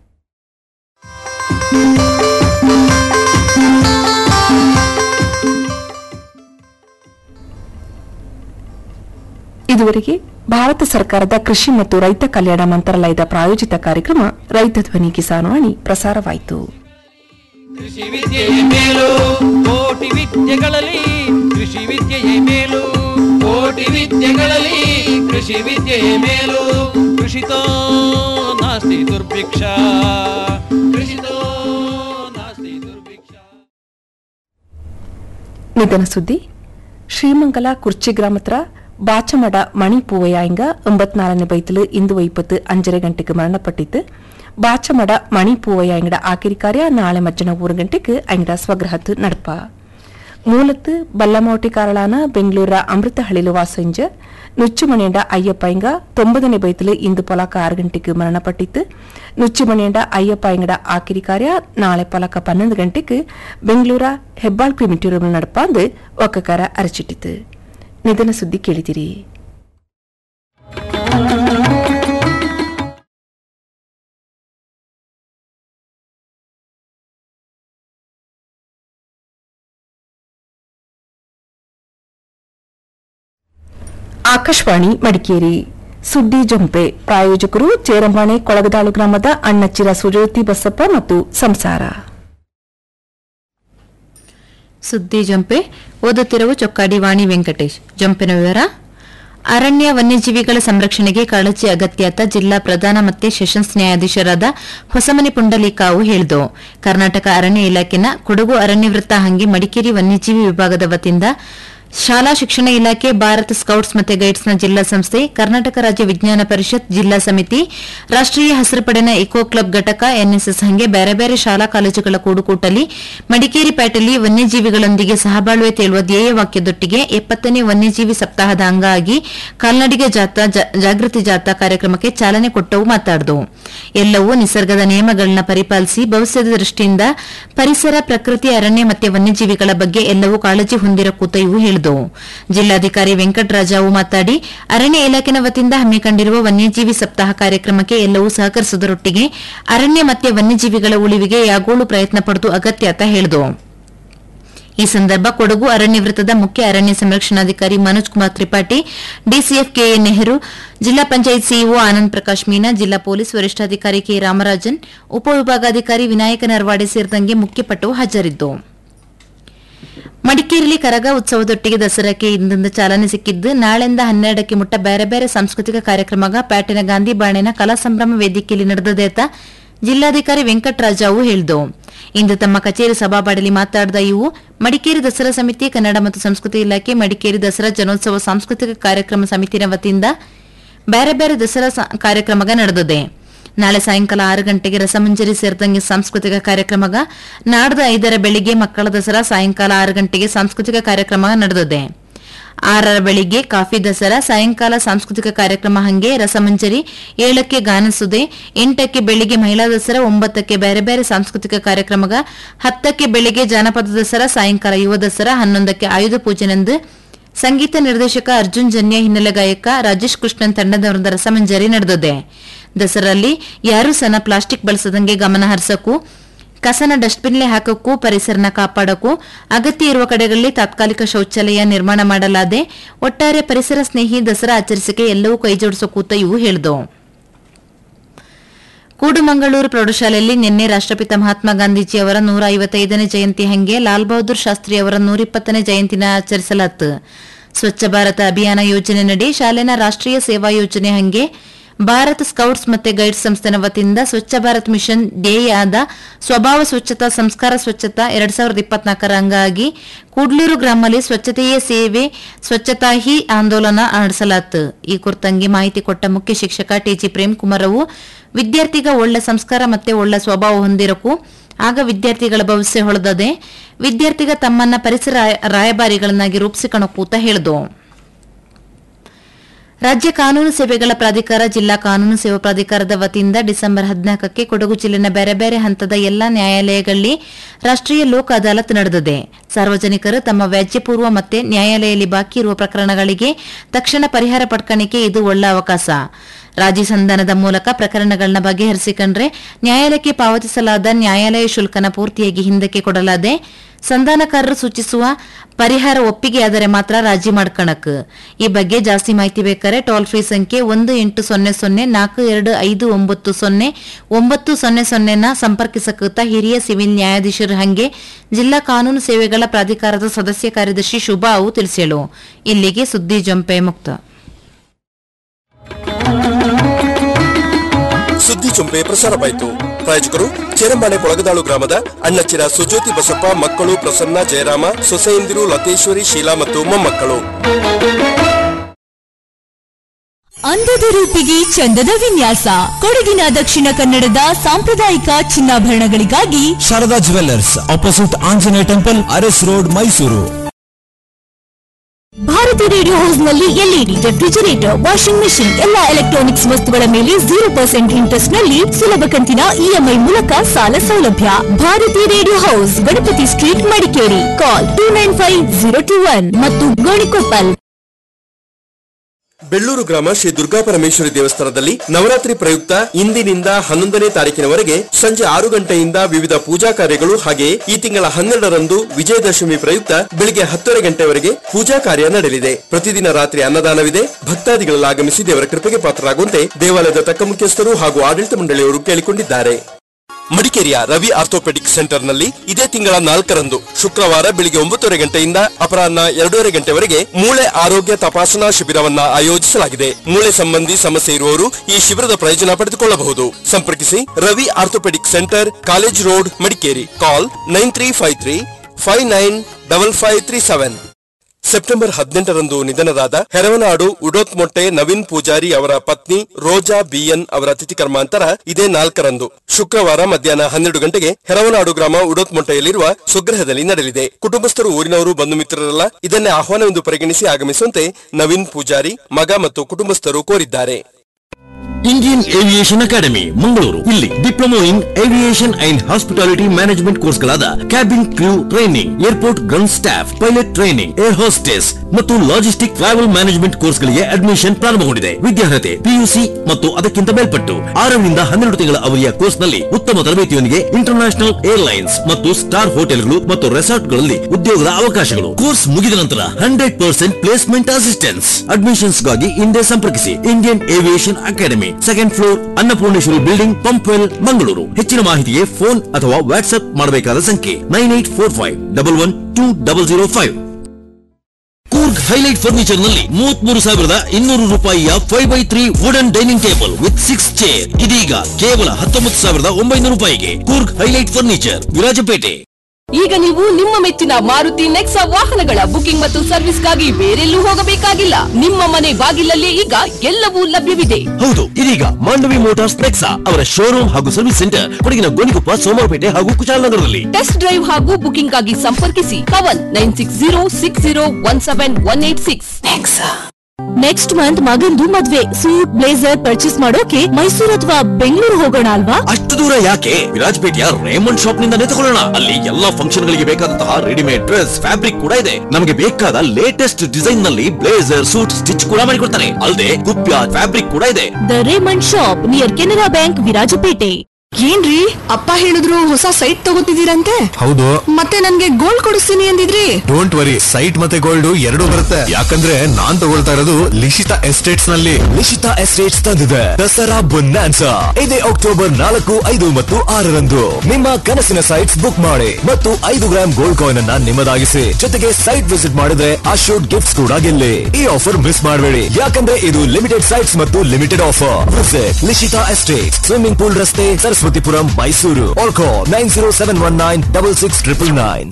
ಇದುವರೆಗೆ ಭಾರತ ಸರ್ಕಾರದ ಕೃಷಿ ಮತ್ತು ರೈತ ಕಲ್ಯಾಣ ಮಂತ್ರಾಲಯದ ಪ್ರಾಯೋಜಿತ ಕಾರ್ಯಕ್ರಮ ರೈತ ಧ್ವನಿ ಕಿಸಾನ್ವಾಣಿ ಪ್ರಸಾರವಾಯಿತು ಕೃಷಿ ವಿದ್ಯೆಯೇ ಮೇಲು ಕೋಟಿ ವಿದ್ಯೆಗಳಲ್ಲಿ ಕೃಷಿ ವಿದ್ಯೆಯೇ ಮೇಲು ಕೋಟಿ ವಿದ್ಯೆಗಳಲ್ಲಿ ಕೃಷಿ ವಿದ್ಯೆಯೇ ಮೇಲು ಕೃಷಿತೋ ನಾಸ್ತಿ ದುರ್ಭಿಕ್ಷ ಕೃಷಿತೋ ನಾಸ್ತಿ ದುರ್ಭಿಕ್ಷ ನಿಧನ ಸುದ್ದಿ ಶ್ರೀಮಂಗಲ ಕುರ್ಚಿ ಗ್ರಾಮತ್ರ ಬಾಚಮಡ ಮಣಿ പൂവയായങ്ക ಎಂಬತ್ನಾಲ್ಕನೇ ಬೈತಲು ಇಂದು ವೈಪತ್ತು ಅഞ്ചര ಗಂಟೆಗೆ ಮರಣಪಟ್ಟಿದ್ದು ಬಾಚಮಡ ಮಣಿ പൂവയായಂಗಡ ಆಕಿರಿ ಕಾರ್ಯ ನಾಳೆ ಮಧ್ಯಾಹ್ನ ಮೂರು ಗಂಟೆಗೆ ಅಂಗಡ ಸ್ವಗ್ರಹತ್ತು ನಡಪ ಮೂಲತ್ತು ಬಲ್ಲಮೌಟಿ ಕಾರಳಾನ ಬೆಂಗಳೂರ ಅಮೃತಹಳ್ಳಿಲು ವಾಸಂಜ ನುಚ್ಚುಮಣಿಯಂಡ ಅಯ್ಯಪ್ಪಯ್ಯಂಗ ತೊಂಬದನೇ ಬೈತಲು ಇಂದು ಪೊಲಕ ಆರು ಗಂಟೆಗೆ ಮರಣಪಟ್ಟಿತ್ತು ನುಚ್ಚುಮಣಿಯಂಡ ಅಯ್ಯಪ್ಪಯ್ಯಂಗಡ ಆಕಿರಿ ಕಾರ್ಯ ನಾಳೆ ಪೊಲಕ ಪನ್ನೊಂದು ಗಂಟೆಗೆ ಬೆಂಗಳೂರ ಹೆಬ್ಬಾಳ್ ಕ್ರಿಮಿಟೋರಿಯಂ ನಡಪಾಂದು ಒಕ್ಕಕಾರ ಅರಚಿಟ್ಟಿತು ನಿಧನ ಸುದ್ದಿ ಕೇಳಿದಿರಿ ಆಕಾಶವಾಣಿ ಮಡಿಕೇರಿ ಸುದ್ದಿ ಜಂಪೆ ಪ್ರಾಯೋಜಕರು ಚೇರಂಬಾಣೆ ಕೊಳಗದಾಳು ಗ್ರಾಮದ ಅಣ್ಣಚ್ಚಿರ ಸುಜ್ಯೋತಿ ಬಸಪ್ಪ ಮತ್ತು ಸಂಸಾರ ಸುದ್ದಿ ಜಂಪೆ ಓದುತ್ತಿರುವ ಚೊಕ್ಕಾಡಿ ವಾಣಿ ವೆಂಕಟೇಶ್ ಜಂಪಿನ ವಿವರ ಅರಣ್ಯ ವನ್ಯಜೀವಿಗಳ ಸಂರಕ್ಷಣೆಗೆ ಕಾಳಜಿ ಅಗತ್ಯತ ಜಿಲ್ಲಾ ಪ್ರಧಾನ ಮತ್ತೆ ಸೆಷನ್ಸ್ ನ್ಯಾಯಾಧೀಶರಾದ ಹೊಸಮನಿ ಪುಂಡಲೀಕಾವು ಹೇಳಿದು ಕರ್ನಾಟಕ ಅರಣ್ಯ ಇಲಾಖೆನ ಕೊಡಗು ಅರಣ್ಯ ವೃತ್ತ ಹಂಗಿ ಮಡಿಕೇರಿ ವನ್ಯಜೀವಿ ವಿಭಾಗದ ವತಿಯಿಂದ ಶಾಲಾ ಶಿಕ್ಷಣ ಇಲಾಖೆ ಭಾರತ ಸ್ಕೌಟ್ಸ್ ಮತ್ತು ಗೈಡ್ಸ್ನ ಜಿಲ್ಲಾ ಸಂಸ್ಥೆ ಕರ್ನಾಟಕ ರಾಜ್ಯ ವಿಜ್ಞಾನ ಪರಿಷತ್ ಜಿಲ್ಲಾ ಸಮಿತಿ ರಾಷ್ಟ್ರೀಯ ಹಸಿರು ಪಡೆನ ಇಕೋ ಕ್ಲಬ್ ಘಟಕ ಎನ್ಎಸ್ಎಸ್ ಹಂಗೆ ಬೇರೆ ಬೇರೆ ಶಾಲಾ ಕಾಲೇಜುಗಳ ಕೂಡುಕೂಟಲಿ ಮಡಿಕೇರಿ ಪೇಟೆಯಲ್ಲಿ ವನ್ಯಜೀವಿಗಳೊಂದಿಗೆ ಸಹಬಾಳ್ವೆ ತೇಳುವ ಧ್ಯೇಯ ವಾಕ್ಯದೊಟ್ಟಿಗೆ ಎಪ್ಪತ್ತನೇ ವನ್ಯಜೀವಿ ಸಪ್ತಾಹದ ಅಂಗವಾಗಿ ಕಾಲ್ನಡಿಗೆ ಜಾಥಾ ಜ- ಜಾಗೃತಿ ಜಾಥಾ ಕಾರ್ಯಕ್ರಮಕ್ಕೆ ಚಾಲನೆ ಕೊಟ್ಟವು ಮಾತಾಡಿದವು ಎಲ್ಲವೂ ನಿಸರ್ಗದ ನಿಯಮಗಳನ್ನ ಪರಿಪಾಲಿಸಿ ಭವಿಷ್ಯದ ದೃಷ್ಟಿಯಿಂದ ಪರಿಸರ ಪ್ರಕೃತಿ ಅರಣ್ಯ ಮತ್ತು ವನ್ಯಜೀವಿಗಳ ಬಗ್ಗೆ ಎಲ್ಲವೂ ಕಾಳಜಿ ಹೊಂದಿರೋ ಕೂತ ಇವು ಹೇಳಿದವು ಜಿಲ್ಲಾಧಿಕಾರಿ ವೆಂಕಟರಾಜಾವು ಮಾತಾಡಿ ಅರಣ್ಯ ಇಲಾಖೆನ ವತಿಯಿಂದ ಹಮ್ಮಿಕೊಂಡಿರುವ ವನ್ಯಜೀವಿ ಸಪ್ತಾಹ ಕಾರ್ಯಕ್ರಮಕ್ಕೆ ಎಲ್ಲವೂ ಸಹಕರಿಸುವುದರೊಟ್ಟಿಗೆ ಅರಣ್ಯ ಮತ್ತು ವನ್ಯಜೀವಿಗಳ ಉಳಿವಿಗೆ ಯಾಗೋಳು ಪ್ರಯತ್ನ ಪಡುವುದು ಅಗತ್ಯ ಅಂತ ಹೇಳಿದವು ಈ ಸಂದರ್ಭ ಕೊಡಗು ಅರಣ್ಯ ವೃತ್ತದ ಮುಖ್ಯ ಅರಣ್ಯ ಸಂರಕ್ಷಣಾಧಿಕಾರಿ ಮನೋಜ್ ಕುಮಾರ್ ತ್ರಿಪಾಠಿ ಡಿಸಿಎಫ್ ಕೆಎ ನೆಹರು ಜಿಲ್ಲಾ ಪಂಚಾಯತ್ ಸಿಇಒ ಆನಂದ್ ಪ್ರಕಾಶ್ ಮೀನಾ ಜಿಲ್ಲಾ ಪೊಲೀಸ್ ವರಿಷ್ಠಾಧಿಕಾರಿ ಕೆ ರಾಮರಾಜನ್ ಉಪವಿಭಾಗಾಧಿಕಾರಿ ವಿನಾಯಕ ನರ್ವಾಡೆ ಸೇರಿದಂಗೆ ಮುಖ್ಯಪಟ್ಟವು ಹಾಜರಿದ್ದವು ಮಡಿಕೇರಿಯಲ್ಲಿ ಕರಗ ಉತ್ಸವದೊಟ್ಟಿಗೆ ದಸರಾಕ್ಕೆ ಇಂದಿಂದ ಚಾಲನೆ ಸಿಕ್ಕಿದ್ದು ನಾಳೆಯಿಂದ ಹನ್ನೆರಡಕ್ಕೆ ಮುಟ್ಟ ಬೇರೆ ಬೇರೆ ಸಾಂಸ್ಕೃತಿಕ ಕಾರ್ಯಕ್ರಮಗ ಪ್ಯಾಟಿನ ಗಾಂಧಿ ಬಾಣೆನ ಕಲಾ ಸಂಭ್ರಮ ವೇದಿಕೆಯಲ್ಲಿ ನಡೆದದೆ ಅಂತ ಜಿಲ್ಲಾಧಿಕಾರಿ ವೆಂಕಟರಾಜಾವು ಹೇಳಿದು ಇಂದು ತಮ್ಮ ಕಚೇರಿ ಸಭಾಬಾಡಲಿ ಮಾತನಾಡಿದ ಇವು ಮಡಿಕೇರಿ ದಸರಾ ಸಮಿತಿ ಕನ್ನಡ ಮತ್ತು ಸಂಸ್ಕೃತಿ ಇಲಾಖೆ ಮಡಿಕೇರಿ ದಸರಾ ಜನೋತ್ಸವ ಸಾಂಸ್ಕೃತಿಕ ಕಾರ್ಯಕ್ರಮ ಸಮಿತಿಯ ವತಿಯಿಂದ ಬೇರೆ ಬೇರೆ ದಸರಾ ಸ- ಕಾರ್ಯಕ್ರಮಗ ನಡೆದಿದೆ ನಾಳೆ ಸಾಯಂಕಾಲ ಆರು ಗಂಟೆಗೆ ರಸಮಂಜರಿ ಸೇರಿದಂಗೆ ಸಾಂಸ್ಕೃತಿಕ ಕಾರ್ಯಕ್ರಮಗ ನಾಡ್ದು ಐದರ ಬೆಳಿಗ್ಗೆ ಮಕ್ಕಳ ದಸರಾ ಸಾಯಂಕಾಲ ಆರು ಗಂಟೆಗೆ ಸಾಂಸ್ಕೃತಿಕ ಕಾರ್ಯಕ್ರಮ ನಡೆದಿದೆ ಆರರ ಬೆಳಿಗ್ಗೆ ಕಾಫಿ ದಸರಾ ಸಾಯಂಕಾಲ ಸಾಂಸ್ಕೃತಿಕ ಕಾರ್ಯಕ್ರಮ ಹಂಗೆ ರಸಮಂಜರಿ ಏಳಕ್ಕೆ ಗಾನಸುದೆ ಎಂಟಕ್ಕೆ ಬೆಳಿಗ್ಗೆ ಮಹಿಳಾ ದಸರಾ ಒಂಬತ್ತಕ್ಕೆ ಬೇರೆ ಬೇರೆ ಸಾಂಸ್ಕೃತಿಕ ಕಾರ್ಯಕ್ರಮಗ ಹತ್ತಕ್ಕೆ ಬೆಳಿಗ್ಗೆ ಜಾನಪದ ದಸರಾ ಸಾಯಂಕಾಲ ಯುವ ದಸರಾ ಹನ್ನೊಂದಕ್ಕೆ ಆಯುಧ ಪೂಜೆನಂದು ಸಂಗೀತ ನಿರ್ದೇಶಕ ಅರ್ಜುನ್ ಜನ್ಯ ಹಿನ್ನೆಲೆ ಗಾಯಕ ರಾಜೇಶ್ ಕೃಷ್ಣನ್ ತಂಡದವರಿಂದ ರಸಮಂಜರಿ ನಡೆದಿದೆ ದಸರಲ್ಲಿ ಯಾರೂ ಸಹ ಪ್ಲಾಸ್ಟಿಕ್ ಬಳಸದಂಗೆ ಗಮನ ಹರಿಸಕ್ಕೂ ಕಸನ ಡಸ್ಟ್ಬಿನ್ಲೆ ಹಾಕಕ್ಕೂ ಪರಿಸರನ ಕಾಪಾಡಕ್ಕೂ ಅಗತ್ಯ ಇರುವ ಕಡೆಗಳಲ್ಲಿ ತಾತ್ಕಾಲಿಕ ಶೌಚಾಲಯ ನಿರ್ಮಾಣ ಮಾಡಲಾದೆ ಒಟ್ಟಾರೆ ಪರಿಸರ ಸ್ನೇಹಿ ದಸರಾ ಆಚರಿಸಿಕೆ ಎಲ್ಲವೂ ಕೈಜೋಡಿಸೋ ಕೂತ ಇವು ಹೇಳಿದವು ಕೂಡುಮಂಗಳೂರು ಪ್ರೌಢಶಾಲೆಯಲ್ಲಿ ನಿನ್ನೆ ರಾಷ್ಟ್ರಪಿತ ಮಹಾತ್ಮ ಗಾಂಧೀಜಿ ಅವರ ನೂರ ಐವತ್ತೈದನೇ ಜಯಂತಿ ಹಂಗೆ ಲಾಲ್ ಬಹದ್ದೂರ್ ಶಾಸ್ತ್ರಿ ಅವರ ನೂರಿಪ್ಪತ್ತನೇ ಜಯಂತಿನ ಆಚರಿಸಲಾತು ಸ್ವಚ್ಛ ಭಾರತ ಅಭಿಯಾನ ಯೋಜನೆಯಡಿ ಶಾಲೆನ ರಾಷ್ಟ್ರೀಯ ಸೇವಾ ಯೋಜನೆ ಹಂಗೆ ಭಾರತ ಸ್ಕೌಟ್ಸ್ ಮತ್ತೆ ಗೈಡ್ಸ್ ಸಂಸ್ಥೆನ ವತಿಯಿಂದ ಸ್ವಚ್ಛ ಭಾರತ್ ಮಿಷನ್ ಧ್ಯೇಯ ಆದ ಸ್ವಭಾವ ಸ್ವಚ್ಛತಾ ಸಂಸ್ಕಾರ ಸ್ವಚ್ಛತಾ ಎರಡ್ ಸಾವಿರದ ಇಪ್ಪತ್ನಾಲ್ಕರ ಅಂಗವಾಗಿ ಕೂಡ್ಲೂರು ಗ್ರಾಮದಲ್ಲಿ ಸ್ವಚ್ಛತೆಯೇ ಸೇವೆ ಸ್ವಚ್ಛತಾ ಹಿ ಆಂದೋಲನ ನಡೆಸಲಾತು ಈ ಕುರಿತಂಗೆ ಮಾಹಿತಿ ಕೊಟ್ಟ ಮುಖ್ಯ ಶಿಕ್ಷಕ ಟಿಜಿ ಪ್ರೇಮ್ ಕುಮಾರ್ ಅವು ವಿದ್ಯಾರ್ಥಿಗ ಒಳ್ಳೆ ಸಂಸ್ಕಾರ ಮತ್ತೆ ಒಳ್ಳೆ ಸ್ವಭಾವ ಹೊಂದಿರಕು ಆಗ ವಿದ್ಯಾರ್ಥಿಗಳ ಭವಿಷ್ಯ ಹೊಳೆದದೆ ವಿದ್ಯಾರ್ಥಿಗ ತಮ್ಮನ್ನ ಪರಿಸರ ರಾಯಭಾರಿಗಳನ್ನಾಗಿ ರೂಪಿಸಿಕೊಳ್ಳೋ ಕೂತ ಹೇಳಿದು ರಾಜ್ಯ ಕಾನೂನು ಸೇವೆಗಳ ಪ್ರಾಧಿಕಾರ ಜಿಲ್ಲಾ ಕಾನೂನು ಸೇವಾ ಪ್ರಾಧಿಕಾರದ ವತಿಯಿಂದ ಡಿಸೆಂಬರ್ ಹದಿನಾಲ್ಕಕ್ಕೆ ಕೊಡಗು ಜಿಲ್ಲೆನ ಬೇರೆ ಬೇರೆ ಹಂತದ ಎಲ್ಲಾ ನ್ಯಾಯಾಲಯಗಳಲ್ಲಿ ರಾಷ್ಟ್ರೀಯ ಲೋಕ್ ಅದಾಲತ್ ನಡೆದಿದೆ ಸಾರ್ವಜನಿಕರು ತಮ್ಮ ವ್ಯಾಜ್ಯಪೂರ್ವ ಮತ್ತೆ ನ್ಯಾಯಾಲಯದಲ್ಲಿ ಬಾಕಿ ಇರುವ ಪ್ರಕರಣಗಳಿಗೆ ತಕ್ಷಣ ಪರಿಹಾರ ಪಡ್ಕಣಿಕೆ ಇದು ಒಳ್ಳೆ ಅವಕಾಶ ರಾಜಿ ಸಂಧಾನದ ಮೂಲಕ ಪ್ರಕರಣಗಳನ್ನ ಬಗೆಹರಿಸಿಕೊಂಡ್ರೆ ನ್ಯಾಯಾಲಯಕ್ಕೆ ಪಾವತಿಸಲಾದ ನ್ಯಾಯಾಲಯ ಶುಲ್ಕನ ಪೂರ್ತಿಯಾಗಿ ಹಿಂದಕ್ಕೆ ಕೊಡಲಾದೆ ಸಂಧಾನಕಾರರು ಸೂಚಿಸುವ ಪರಿಹಾರ ಒಪ್ಪಿಗೆಯಾದರೆ ಮಾತ್ರ ರಾಜಿ ಮಾಡ್ಕಣಕ್ ಈ ಬಗ್ಗೆ ಜಾಸ್ತಿ ಮಾಹಿತಿ ಬೇಕಾದ್ರೆ ಟೋಲ್ ಫ್ರೀ ಸಂಖ್ಯೆ ಒಂದು ಎಂಟು ಸೊನ್ನೆ ಸೊನ್ನೆ ನಾಲ್ಕು ಎರಡು ಐದು ಒಂಬತ್ತು ಸೊನ್ನೆ ಒಂಬತ್ತು ಸೊನ್ನೆ ಸೊನ್ನೆನ ಸಂಪರ್ಕಿಸಕೃತ ಹಿರಿಯ ಸಿವಿಲ್ ನ್ಯಾಯಾಧೀಶರು ಹಂಗೆ ಜಿಲ್ಲಾ ಕಾನೂನು ಸೇವೆಗಳ ಪ್ರಾಧಿಕಾರದ ಸದಸ್ಯ ಕಾರ್ಯದರ್ಶಿ ಶುಭಾ ಅವು ತಿಳಿಸೇಳು ಇಲ್ಲಿಗೆ ಸುದ್ದಿ ಜಂಪೆ ಮುಕ್ತ ಸುದ್ದಿ ಚುಂಪೆ ಪ್ರಸಾರವಾಯಿತು ಪ್ರಾಯೋಜಕರು ಚೇರಂಬಾಣೆ ಕೊಳಗದಾಳು ಗ್ರಾಮದ ಅಣ್ಣಚ್ಚಿರ ಸುಜ್ಯೋತಿ ಬಸಪ್ಪ ಮಕ್ಕಳು ಪ್ರಸನ್ನ ಜಯರಾಮ ಸೊಸೆಯಂದಿರು ಲತೇಶ್ವರಿ ಶೀಲಾ ಮತ್ತು ಮೊಮ್ಮಕ್ಕಳು ಅಂದದ ರೂಪಿಗೆ ಚಂದದ ವಿನ್ಯಾಸ ಕೊಡಗಿನ ದಕ್ಷಿಣ ಕನ್ನಡದ ಸಾಂಪ್ರದಾಯಿಕ ಚಿನ್ನಾಭರಣಗಳಿಗಾಗಿ Sharada jewellers opposite Anjaneya temple Aras road Mysuru Bharathi radio house ನಲ್ಲಿ ಎಲ್ಇಡಿ ರೆಫ್ರಿಜರೇಟರ್ ವಾಷಿಂಗ್ ಮೆಷಿನ್ ಎಲ್ಲಾ ಎಲೆಕ್ಟ್ರಾನಿಕ್ಸ್ ವಸ್ತುಗಳ ಮೇಲೆ ಜೀರೋ ಪರ್ಸೆಂಟ್ ಇಂಟ್ರೆಸ್ಟ್ ನಲ್ಲಿ ಸುಲಭ ಕಂತಿನ ಇಎಂಐ ಮೂಲಕ ಸಾಲ ಸೌಲಭ್ಯ Bharathi radio house Ganapathi street Madikeri call two nine five zero two one ಮತ್ತು ಗೋಣಿಕೊಪ್ಪಲ್ ಬೆಳ್ಳೂರು ಗ್ರಾಮ ಶ್ರೀ ದುರ್ಗಾ ಪರಮೇಶ್ವರಿ ದೇವಸ್ಥಾನದಲ್ಲಿ ನವರಾತ್ರಿ ಪ್ರಯುಕ್ತ ಇಂದಿನಿಂದ ಹನ್ನೊಂದನೇ ತಾರೀಕಿನವರೆಗೆ ಸಂಜೆ ಆರು ಗಂಟೆಯಿಂದ ವಿವಿಧ ಪೂಜಾ ಕಾರ್ಯಗಳು ಹಾಗೆ ಈ ತಿಂಗಳ ಹನ್ನೆರಡರಂದು ವಿಜಯದಶಮಿ ಪ್ರಯುಕ್ತ ಬೆಳಿಗ್ಗೆ ಹತ್ತುವರೆ ಗಂಟೆವರೆಗೆ ಪೂಜಾ ಕಾರ್ಯ ನಡೆಯಲಿದೆ ಪ್ರತಿದಿನ ರಾತ್ರಿ ಅನ್ನದಾನವಿದೆ ಭಕ್ತಾದಿಗಳಲ್ಲಿ ಆಗಮಿಸಿ ದೇವರ ಕೃಪೆಗೆ ಪಾತ್ರರಾಗುವಂತೆ ದೇವಾಲಯದ ತಕ್ಕ ಮುಖ್ಯಸ್ಥರು ಹಾಗೂ ಆಡಳಿತ ಮಂಡಳಿಯವರು ಕೇಳಿಕೊಂಡಿದ್ದಾರೆ ಮಡಿಕೇರಿಯ ರವಿ ಆರ್ಥೋಪೆಡಿಕ್ ಸೆಂಟರ್ನಲ್ಲಿ ಇದೇ ತಿಂಗಳ ನಾಲ್ಕರಂದು ಶುಕ್ರವಾರ ಬೆಳಿಗ್ಗೆ ಒಂಬತ್ತುವರೆ ಗಂಟೆಯಿಂದ ಅಪರಾಹ್ನ ಎರಡೂವರೆ ಗಂಟೆವರೆಗೆ ಮೂಳೆ ಆರೋಗ್ಯ ತಪಾಸಣಾ ಶಿಬಿರವನ್ನ ಆಯೋಜಿಸಲಾಗಿದೆ ಮೂಳೆ ಸಂಬಂಧಿ ಸಮಸ್ಯೆ ಇರುವವರು ಈ ಶಿಬಿರದ ಪ್ರಯೋಜನ ಪಡೆದುಕೊಳ್ಳಬಹುದು ಸಂಪರ್ಕಿಸಿ Ravi orthopaedic centre college road Madikeri call nine three five three five nine double five three seven September ಹದಿನೆಂಟರಂದು ನಿಧನರಾದ ಹೆರವನಾಡು ಉಡೋತ್ಮೊಟ್ಟೆ ನವೀನ್ ಪೂಜಾರಿ ಅವರ ಪತ್ನಿ ರೋಜಾ ಬಿಎನ್ ಅವರ ತಿಥಿ ಕರ್ಮಾಂತರ ಇದೇ ನಾಲ್ಕರಂದು ಶುಕ್ರವಾರ ಮಧ್ಯಾಹ್ನ ಹನ್ನೆರಡು ಗಂಟೆಗೆ ಹೆರವನಾಡು ಗ್ರಾಮ ಉಡೋತ್ಮೊಟ್ಟೆಯಲ್ಲಿರುವ ಸ್ವಗೃಹದಲ್ಲಿ ನಡೆಯಲಿದೆ ಕುಟುಂಬಸ್ಥರು ಊರಿನವರು ಬಂಧು ಮಿತ್ರರೆಲ್ಲ ಇದನ್ನೇ ಆಹ್ವಾನವೆಂದು ಪರಿಗಣಿಸಿ ಆಗಮಿಸುವಂತೆ ನವೀನ್ ಪೂಜಾರಿ ಮಗ ಮತ್ತು ಕುಟುಂಬಸ್ಥರು ಕೋರಿದ್ದಾರೆ ಇಂಡಿಯನ್ ಏವಿಯೇಷನ್ ಅಕಾಡೆಮಿ ಮಂಗಳೂರು ಇಲ್ಲಿ diploma in aviation and hospitality management ಕೋರ್ಸ್ಗಳಾದ cabin crew training airport ground staff pilot training air hostess ಮತ್ತು ಲಾಜಿಸ್ಟಿಕ್ ಟ್ರಾವೆಲ್ ಮ್ಯಾನೇಜ್ಮೆಂಟ್ ಕೋರ್ಸ್ಗಳಿಗೆ ಅಡ್ಮಿಷನ್ ಪ್ರಾರಂಭಗೊಂಡಿದೆ ವಿದ್ಯಾರ್ಹತೆ ಪಿಯುಸಿ ಮತ್ತು ಅದಕ್ಕಿಂತ ಮೇಲ್ಪಟ್ಟು ಆರರಿಂದ ಹನ್ನೆರಡು ತಿಂಗಳ ಅವಧಿಯ ಕೋರ್ಸ್ನಲ್ಲಿ ಉತ್ತಮ ತರಬೇತಿಯೊಂದಿಗೆ ಇಂಟರ್ನ್ಯಾಷನಲ್ ಏರ್ಲೈನ್ಸ್ ಮತ್ತು ಸ್ಟಾರ್ ಹೋಟೆಲ್ಗಳು ಮತ್ತು ರೆಸಾರ್ಟ್ಗಳಲ್ಲಿ ಉದ್ಯೋಗದ ಅವಕಾಶಗಳು ಕೋರ್ಸ್ ಮುಗಿದ ನಂತರ ಹಂಡ್ರೆಡ್ ಪರ್ಸೆಂಟ್ ಪ್ಲೇಸ್ಮೆಂಟ್ ಅಸಿಸ್ಟೆನ್ಸ್ ಅಡ್ಮಿಷನ್ಸ್ಗಾಗಿ ಹಿಂದೆ ಸಂಪರ್ಕಿಸಿ Indian aviation academy second floor Annapoorneshwari building Pumpwell Mangaluru ಹೆಚ್ಚಿನ ಮಾಹಿತಿಗೆ ಫೋನ್ ಅಥವಾ ವಾಟ್ಸ್ಆಪ್ ಮಾಡಬೇಕಾದ ಸಂಖ್ಯೆ nine eight four five double one two double zero five Coorg highlight furniture ನಲ್ಲಿ ಮೂವತ್ಮೂರು ಸಾವಿರದ ಇನ್ನೂರು ರೂಪಾಯಿಯ five by three wooden dining table with six chair ಇದೀಗ ಕೇವಲ ಹತ್ತೊಂಬತ್ತು ಸಾವಿರದ ಒಂಬೈನೂರು ರೂಪಾಯಿಗೆ ಕೂರ್ಗ್ ಹೈಲೈಟ್ ಫರ್ನಿಚರ್ ವಿರಾಜಪೇಟೆ ಈಗ ನೀವು ನಿಮ್ಮ ಮೆಚ್ಚಿನ ಮಾರುತಿ ನೆಕ್ಸಾ ವಾಹನಗಳ ಬುಕಿಂಗ್ ಮತ್ತು ಸರ್ವಿಸ್ಗಾಗಿ ಬೇರೆಲ್ಲೂ ಹೋಗಬೇಕಾಗಿಲ್ಲ ನಿಮ್ಮ ಮನೆ ಬಾಗಿಲಲ್ಲಿ ಈಗ ಎಲ್ಲವೂ ಲಭ್ಯವಿದೆ ಹೌದು ಇದೀಗ ಮಾಂಡವಿ ಮೋಟಾರ್ಸ್ ನೆಕ್ಸಾ ಅವರ ಶೋರೂಮ್ ಹಾಗೂ ಸರ್ವಿಸ್ ಸೆಂಟರ್ ಕೊಡಗಿನ ಗೋಣಿಕೊಪ್ಪ ಸೋಮವಾರಪೇಟೆ ಹಾಗೂ ಕುಶಾಲನಗರದಲ್ಲಿ ಟೆಸ್ಟ್ ಡ್ರೈವ್ ಹಾಗೂ ಬುಕಿಂಗ್ ಆಗಿ ಸಂಪರ್ಕಿಸಿ Kavan nine six zero six zero one seven one eight six next month ಮಗಂದು ಮದ್ವೆ ಸೂಟ್ ಬ್ಲೇಸರ್ ಪರ್ಚೇಸ್ ಮಾಡೋಕೆ ಮೈಸೂರು ಅಥವಾ ಬೆಂಗಳೂರು ಹೋಗೋಣ ಅಲ್ವಾ ಅಷ್ಟು ದೂರ ಯಾಕೆ ವಿರಾಜಪೇಟೆಯ ರೇಮಂಡ್ ಶಾಪ್ ನಿಂದಲೇ ತಗೊಳ್ಳೋಣ ಅಲ್ಲಿ ಎಲ್ಲಾ ಫಂಕ್ಷನ್ ಗಳಿಗೆ ಬೇಕಾದಂತಹ ರೆಡಿಮೇಡ್ ಡ್ರೆಸ್ ಫ್ಯಾಬ್ರಿಕ್ ಕೂಡ ಇದೆ ನಮಗೆ ಬೇಕಾದ ಲೇಟೆಸ್ಟ್ ಡಿಸೈನ್ ನಲ್ಲಿ ಬ್ಲೇಸರ್ ಸೂಟ್ ಸ್ಟಿಚ್ ಕೂಡ ಮಾಡಿಕೊಡ್ತಾರೆ ಅಲ್ಲದೆ ಕುಪ್ಯ ಫ್ಯಾಬ್ರಿಕ್ ಕೂಡ ಇದೆ the Raymond shop near Canara bank Virajpet ಏನ್ರಿ ಅಪ್ಪ ಹೇಳಿದ್ರು ಹೊಸ ಸೈಟ್ ತಗೋತಿದ್ದೀರಂತೆ ಹೌದು ಮತ್ತೆ ನನ್ಗೆ ಗೋಲ್ಡ್ ಕೊಡಿಸ್ತೀನಿ ಅಂದಿದ್ರಿ ಡೋಂಟ್ ವರಿ ಸೈಟ್ ಮತ್ತೆ ಗೋಲ್ಡ್ ಎರಡು ಬರುತ್ತೆ ಯಾಕಂದ್ರೆ ನಾನ್ ತಗೊಳ್ತಾ ಇರೋದು ಲಿಶಿತಾ ಎಸ್ಟೇಟ್ಸ್ ನಲ್ಲಿ ಲಿಶಿತಾ ಎಸ್ಟೇಟ್ಸ್ ತಂದಿದೆ ದಸರಾ ಬೊನ್ನಾನ್ಸಾ ಇದೇ ಅಕ್ಟೋಬರ್ ನಾಲ್ಕು ಐದು ಮತ್ತು ಆರರಂದು ನಿಮ್ಮ ಕನಸಿನ ಸೈಟ್ಸ್ ಬುಕ್ ಮಾಡಿ ಮತ್ತು ಐದು ಗ್ರಾಮ್ ಗೋಲ್ಡ್ ಕಾಯಿನ್ ಅನ್ನ ನಿಮ್ಮದಾಗಿಸಿ ಜೊತೆಗೆ ಸೈಟ್ ವಿಸಿಟ್ ಮಾಡಿದ್ರೆ ಅಶೋಡ್ ಗಿಫ್ಟ್ಸ್ ಕೂಡ ಗೆಲ್ಲಿ ಈ ಆಫರ್ ಮಿಸ್ ಮಾಡಬೇಡಿ ಯಾಕಂದ್ರೆ ಇದು ಲಿಮಿಟೆಡ್ ಸೈಟ್ಸ್ ಮತ್ತು limited offer visit Lishita estate swimming pool ರಸ್ತೆ Saraswathipuram Mysuru all call nine zero seven one nine double six triple nine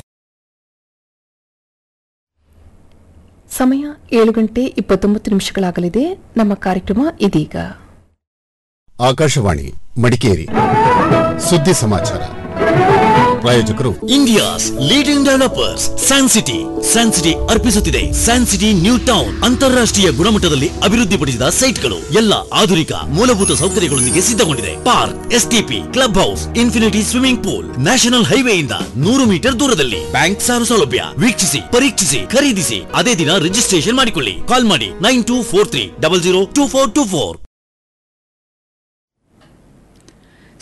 ಸಮಯ ಏಳು ಗಂಟೆ ಇಪ್ಪತ್ತೊಂಬತ್ತು ನಿಮಿಷಗಳಾಗಲಿದೆ ನಮ್ಮ ಕಾರ್ಯಕ್ರಮ ಇದೀಗ ಆಕಾಶವಾಣಿ ಮಡಿಕೇರಿ ಸುದ್ದಿ ಸಮಾಚಾರ ಪ್ರಾಯೋಜಕರು India's leading developers San City San City ಅರ್ಪಿಸುತ್ತಿದೆ ಸ್ಯಾನ್ ಸಿಟಿ ನ್ಯೂ ಟೌನ್ ಅಂತಾರಾಷ್ಟ್ರೀಯ ಗುಣಮಟ್ಟದಲ್ಲಿ ಅಭಿವೃದ್ಧಿಪಡಿಸಿದ ಸೈಟ್ಗಳು ಎಲ್ಲ ಆಧುನಿಕ ಮೂಲಭೂತ ಸೌಕರ್ಯಗಳೊಂದಿಗೆ ಸಿದ್ಧಗೊಂಡಿದೆ park STP club house infinity swimming pool national ಹೈವೇಯಿಂದ ನೂರು ಮೀಟರ್ ದೂರದಲ್ಲಿ ಬ್ಯಾಂಕ್ ಸಾಲ ಸೌಲಭ್ಯ ವೀಕ್ಷಿಸಿ ಪರೀಕ್ಷಿಸಿ ಖರೀದಿಸಿ ಅದೇ ದಿನ ರಿಜಿಸ್ಟ್ರೇಷನ್ ಮಾಡಿಕೊಳ್ಳಿ ಕಾಲ್ ಮಾಡಿ nine two four three double zero two four two four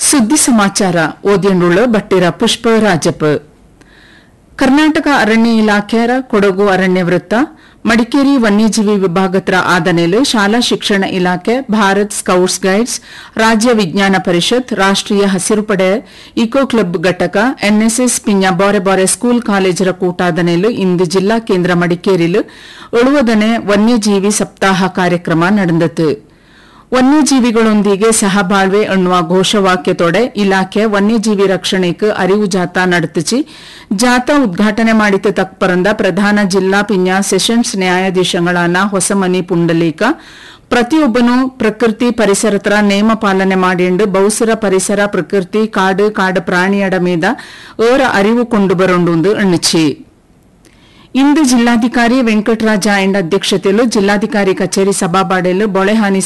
ಸುದ್ದಿ ಸಮಾಚಾರ ಓದಿಯಂಡುಳ್ಳ ಬಟ್ಟಿರ ಪುಷ್ಪರಾಜಪ್ಪ ಕರ್ನಾಟಕ ಅರಣ್ಯ ಇಲಾಖೆಯ ಕೊಡಗು ಅರಣ್ಯ ವೃತ್ತ ಮಡಿಕೇರಿ ವನ್ಯಜೀವಿ ವಿಭಾಗತ್ರ ಆದನೇಲು ಶಾಲಾ ಶಿಕ್ಷಣ ಇಲಾಖೆ ಭಾರತ್ ಸ್ಕೌಟ್ಸ್ ಗೈಡ್ಸ್ ರಾಜ್ಯ ವಿಜ್ಞಾನ ಪರಿಷತ್ ರಾಷ್ಟ್ರೀಯ ಹಸಿರು ಪಡೆ ಇಕೋ ಕ್ಲಬ್ ಘಟಕ ಎನ್ಎಸ್ಎಸ್ ಪಿಂಜ ಬಾರೆ ಬಾರೆ ಸ್ಕೂಲ್ ಕಾಲೇಜರ ಕೂಟಾದನೇಲು ಇಂದು ಜಿಲ್ಲಾ ಕೇಂದ್ರ ಮಡಿಕೇರಿಲು ಉಳುವದನೆ ವನ್ಯಜೀವಿ ಸಪ್ತಾಹ ಕಾರ್ಯಕ್ರಮ ನಡೆದತು ವನ್ಯಜೀವಿಗಳೊಂದಿಗೆ ಸಹಬಾಳ್ವೆ ಎನ್ನುವ ಘೋಷವಾಕ್ಯತೊಡೆ ಇಲಾಖೆ ವನ್ಯಜೀವಿ ರಕ್ಷಣೆಗೆ ಅರಿವು ಜಾಥಾ ನಡೆತಿಸಿ ಜಾಥಾ ಉದ್ಘಾಟನೆ ಮಾಡಿದ ತಕ್ಪರಂದ ಪ್ರಧಾನ ಜಿಲ್ಲಾ ಪಿಂಜ ಸೆಷನ್ಸ್ ನ್ಯಾಯಾಧೀಶಗಳಾನ ಹೊಸಮನಿ ಪುಂಡಲೀಕ ಪ್ರತಿಯೊಬ್ಬನೂ ಪ್ರಕೃತಿ ಪರಿಸರತರ ನೇಮ ಪಾಲನೆ ಮಾಡಿಂಡು ಬಹುಸರ ಪರಿಸರ ಪ್ರಕೃತಿ ಕಾಡು ಕಾಡು ಪ್ರಾಣಿಯಡ ಮೀದ ಏರ ಅರಿವು ಕೊಂಡು ಬರೋಂಡು ಎಣ್ಣಿಚಿ ಇಂದು ಜಿಲ್ಲಾಧಿಕಾರಿ ವೆಂಕಟರಾಜ ಎಂಡ್ ಅಧ್ಯಕ್ಷತೆಯಲ್ಲೂ ಜಿಲ್ಲಾಧಿಕಾರಿ ಕಚೇರಿ ಸಭಾಬಾಡೆಲು ಬೊಳೆಹಾನಿ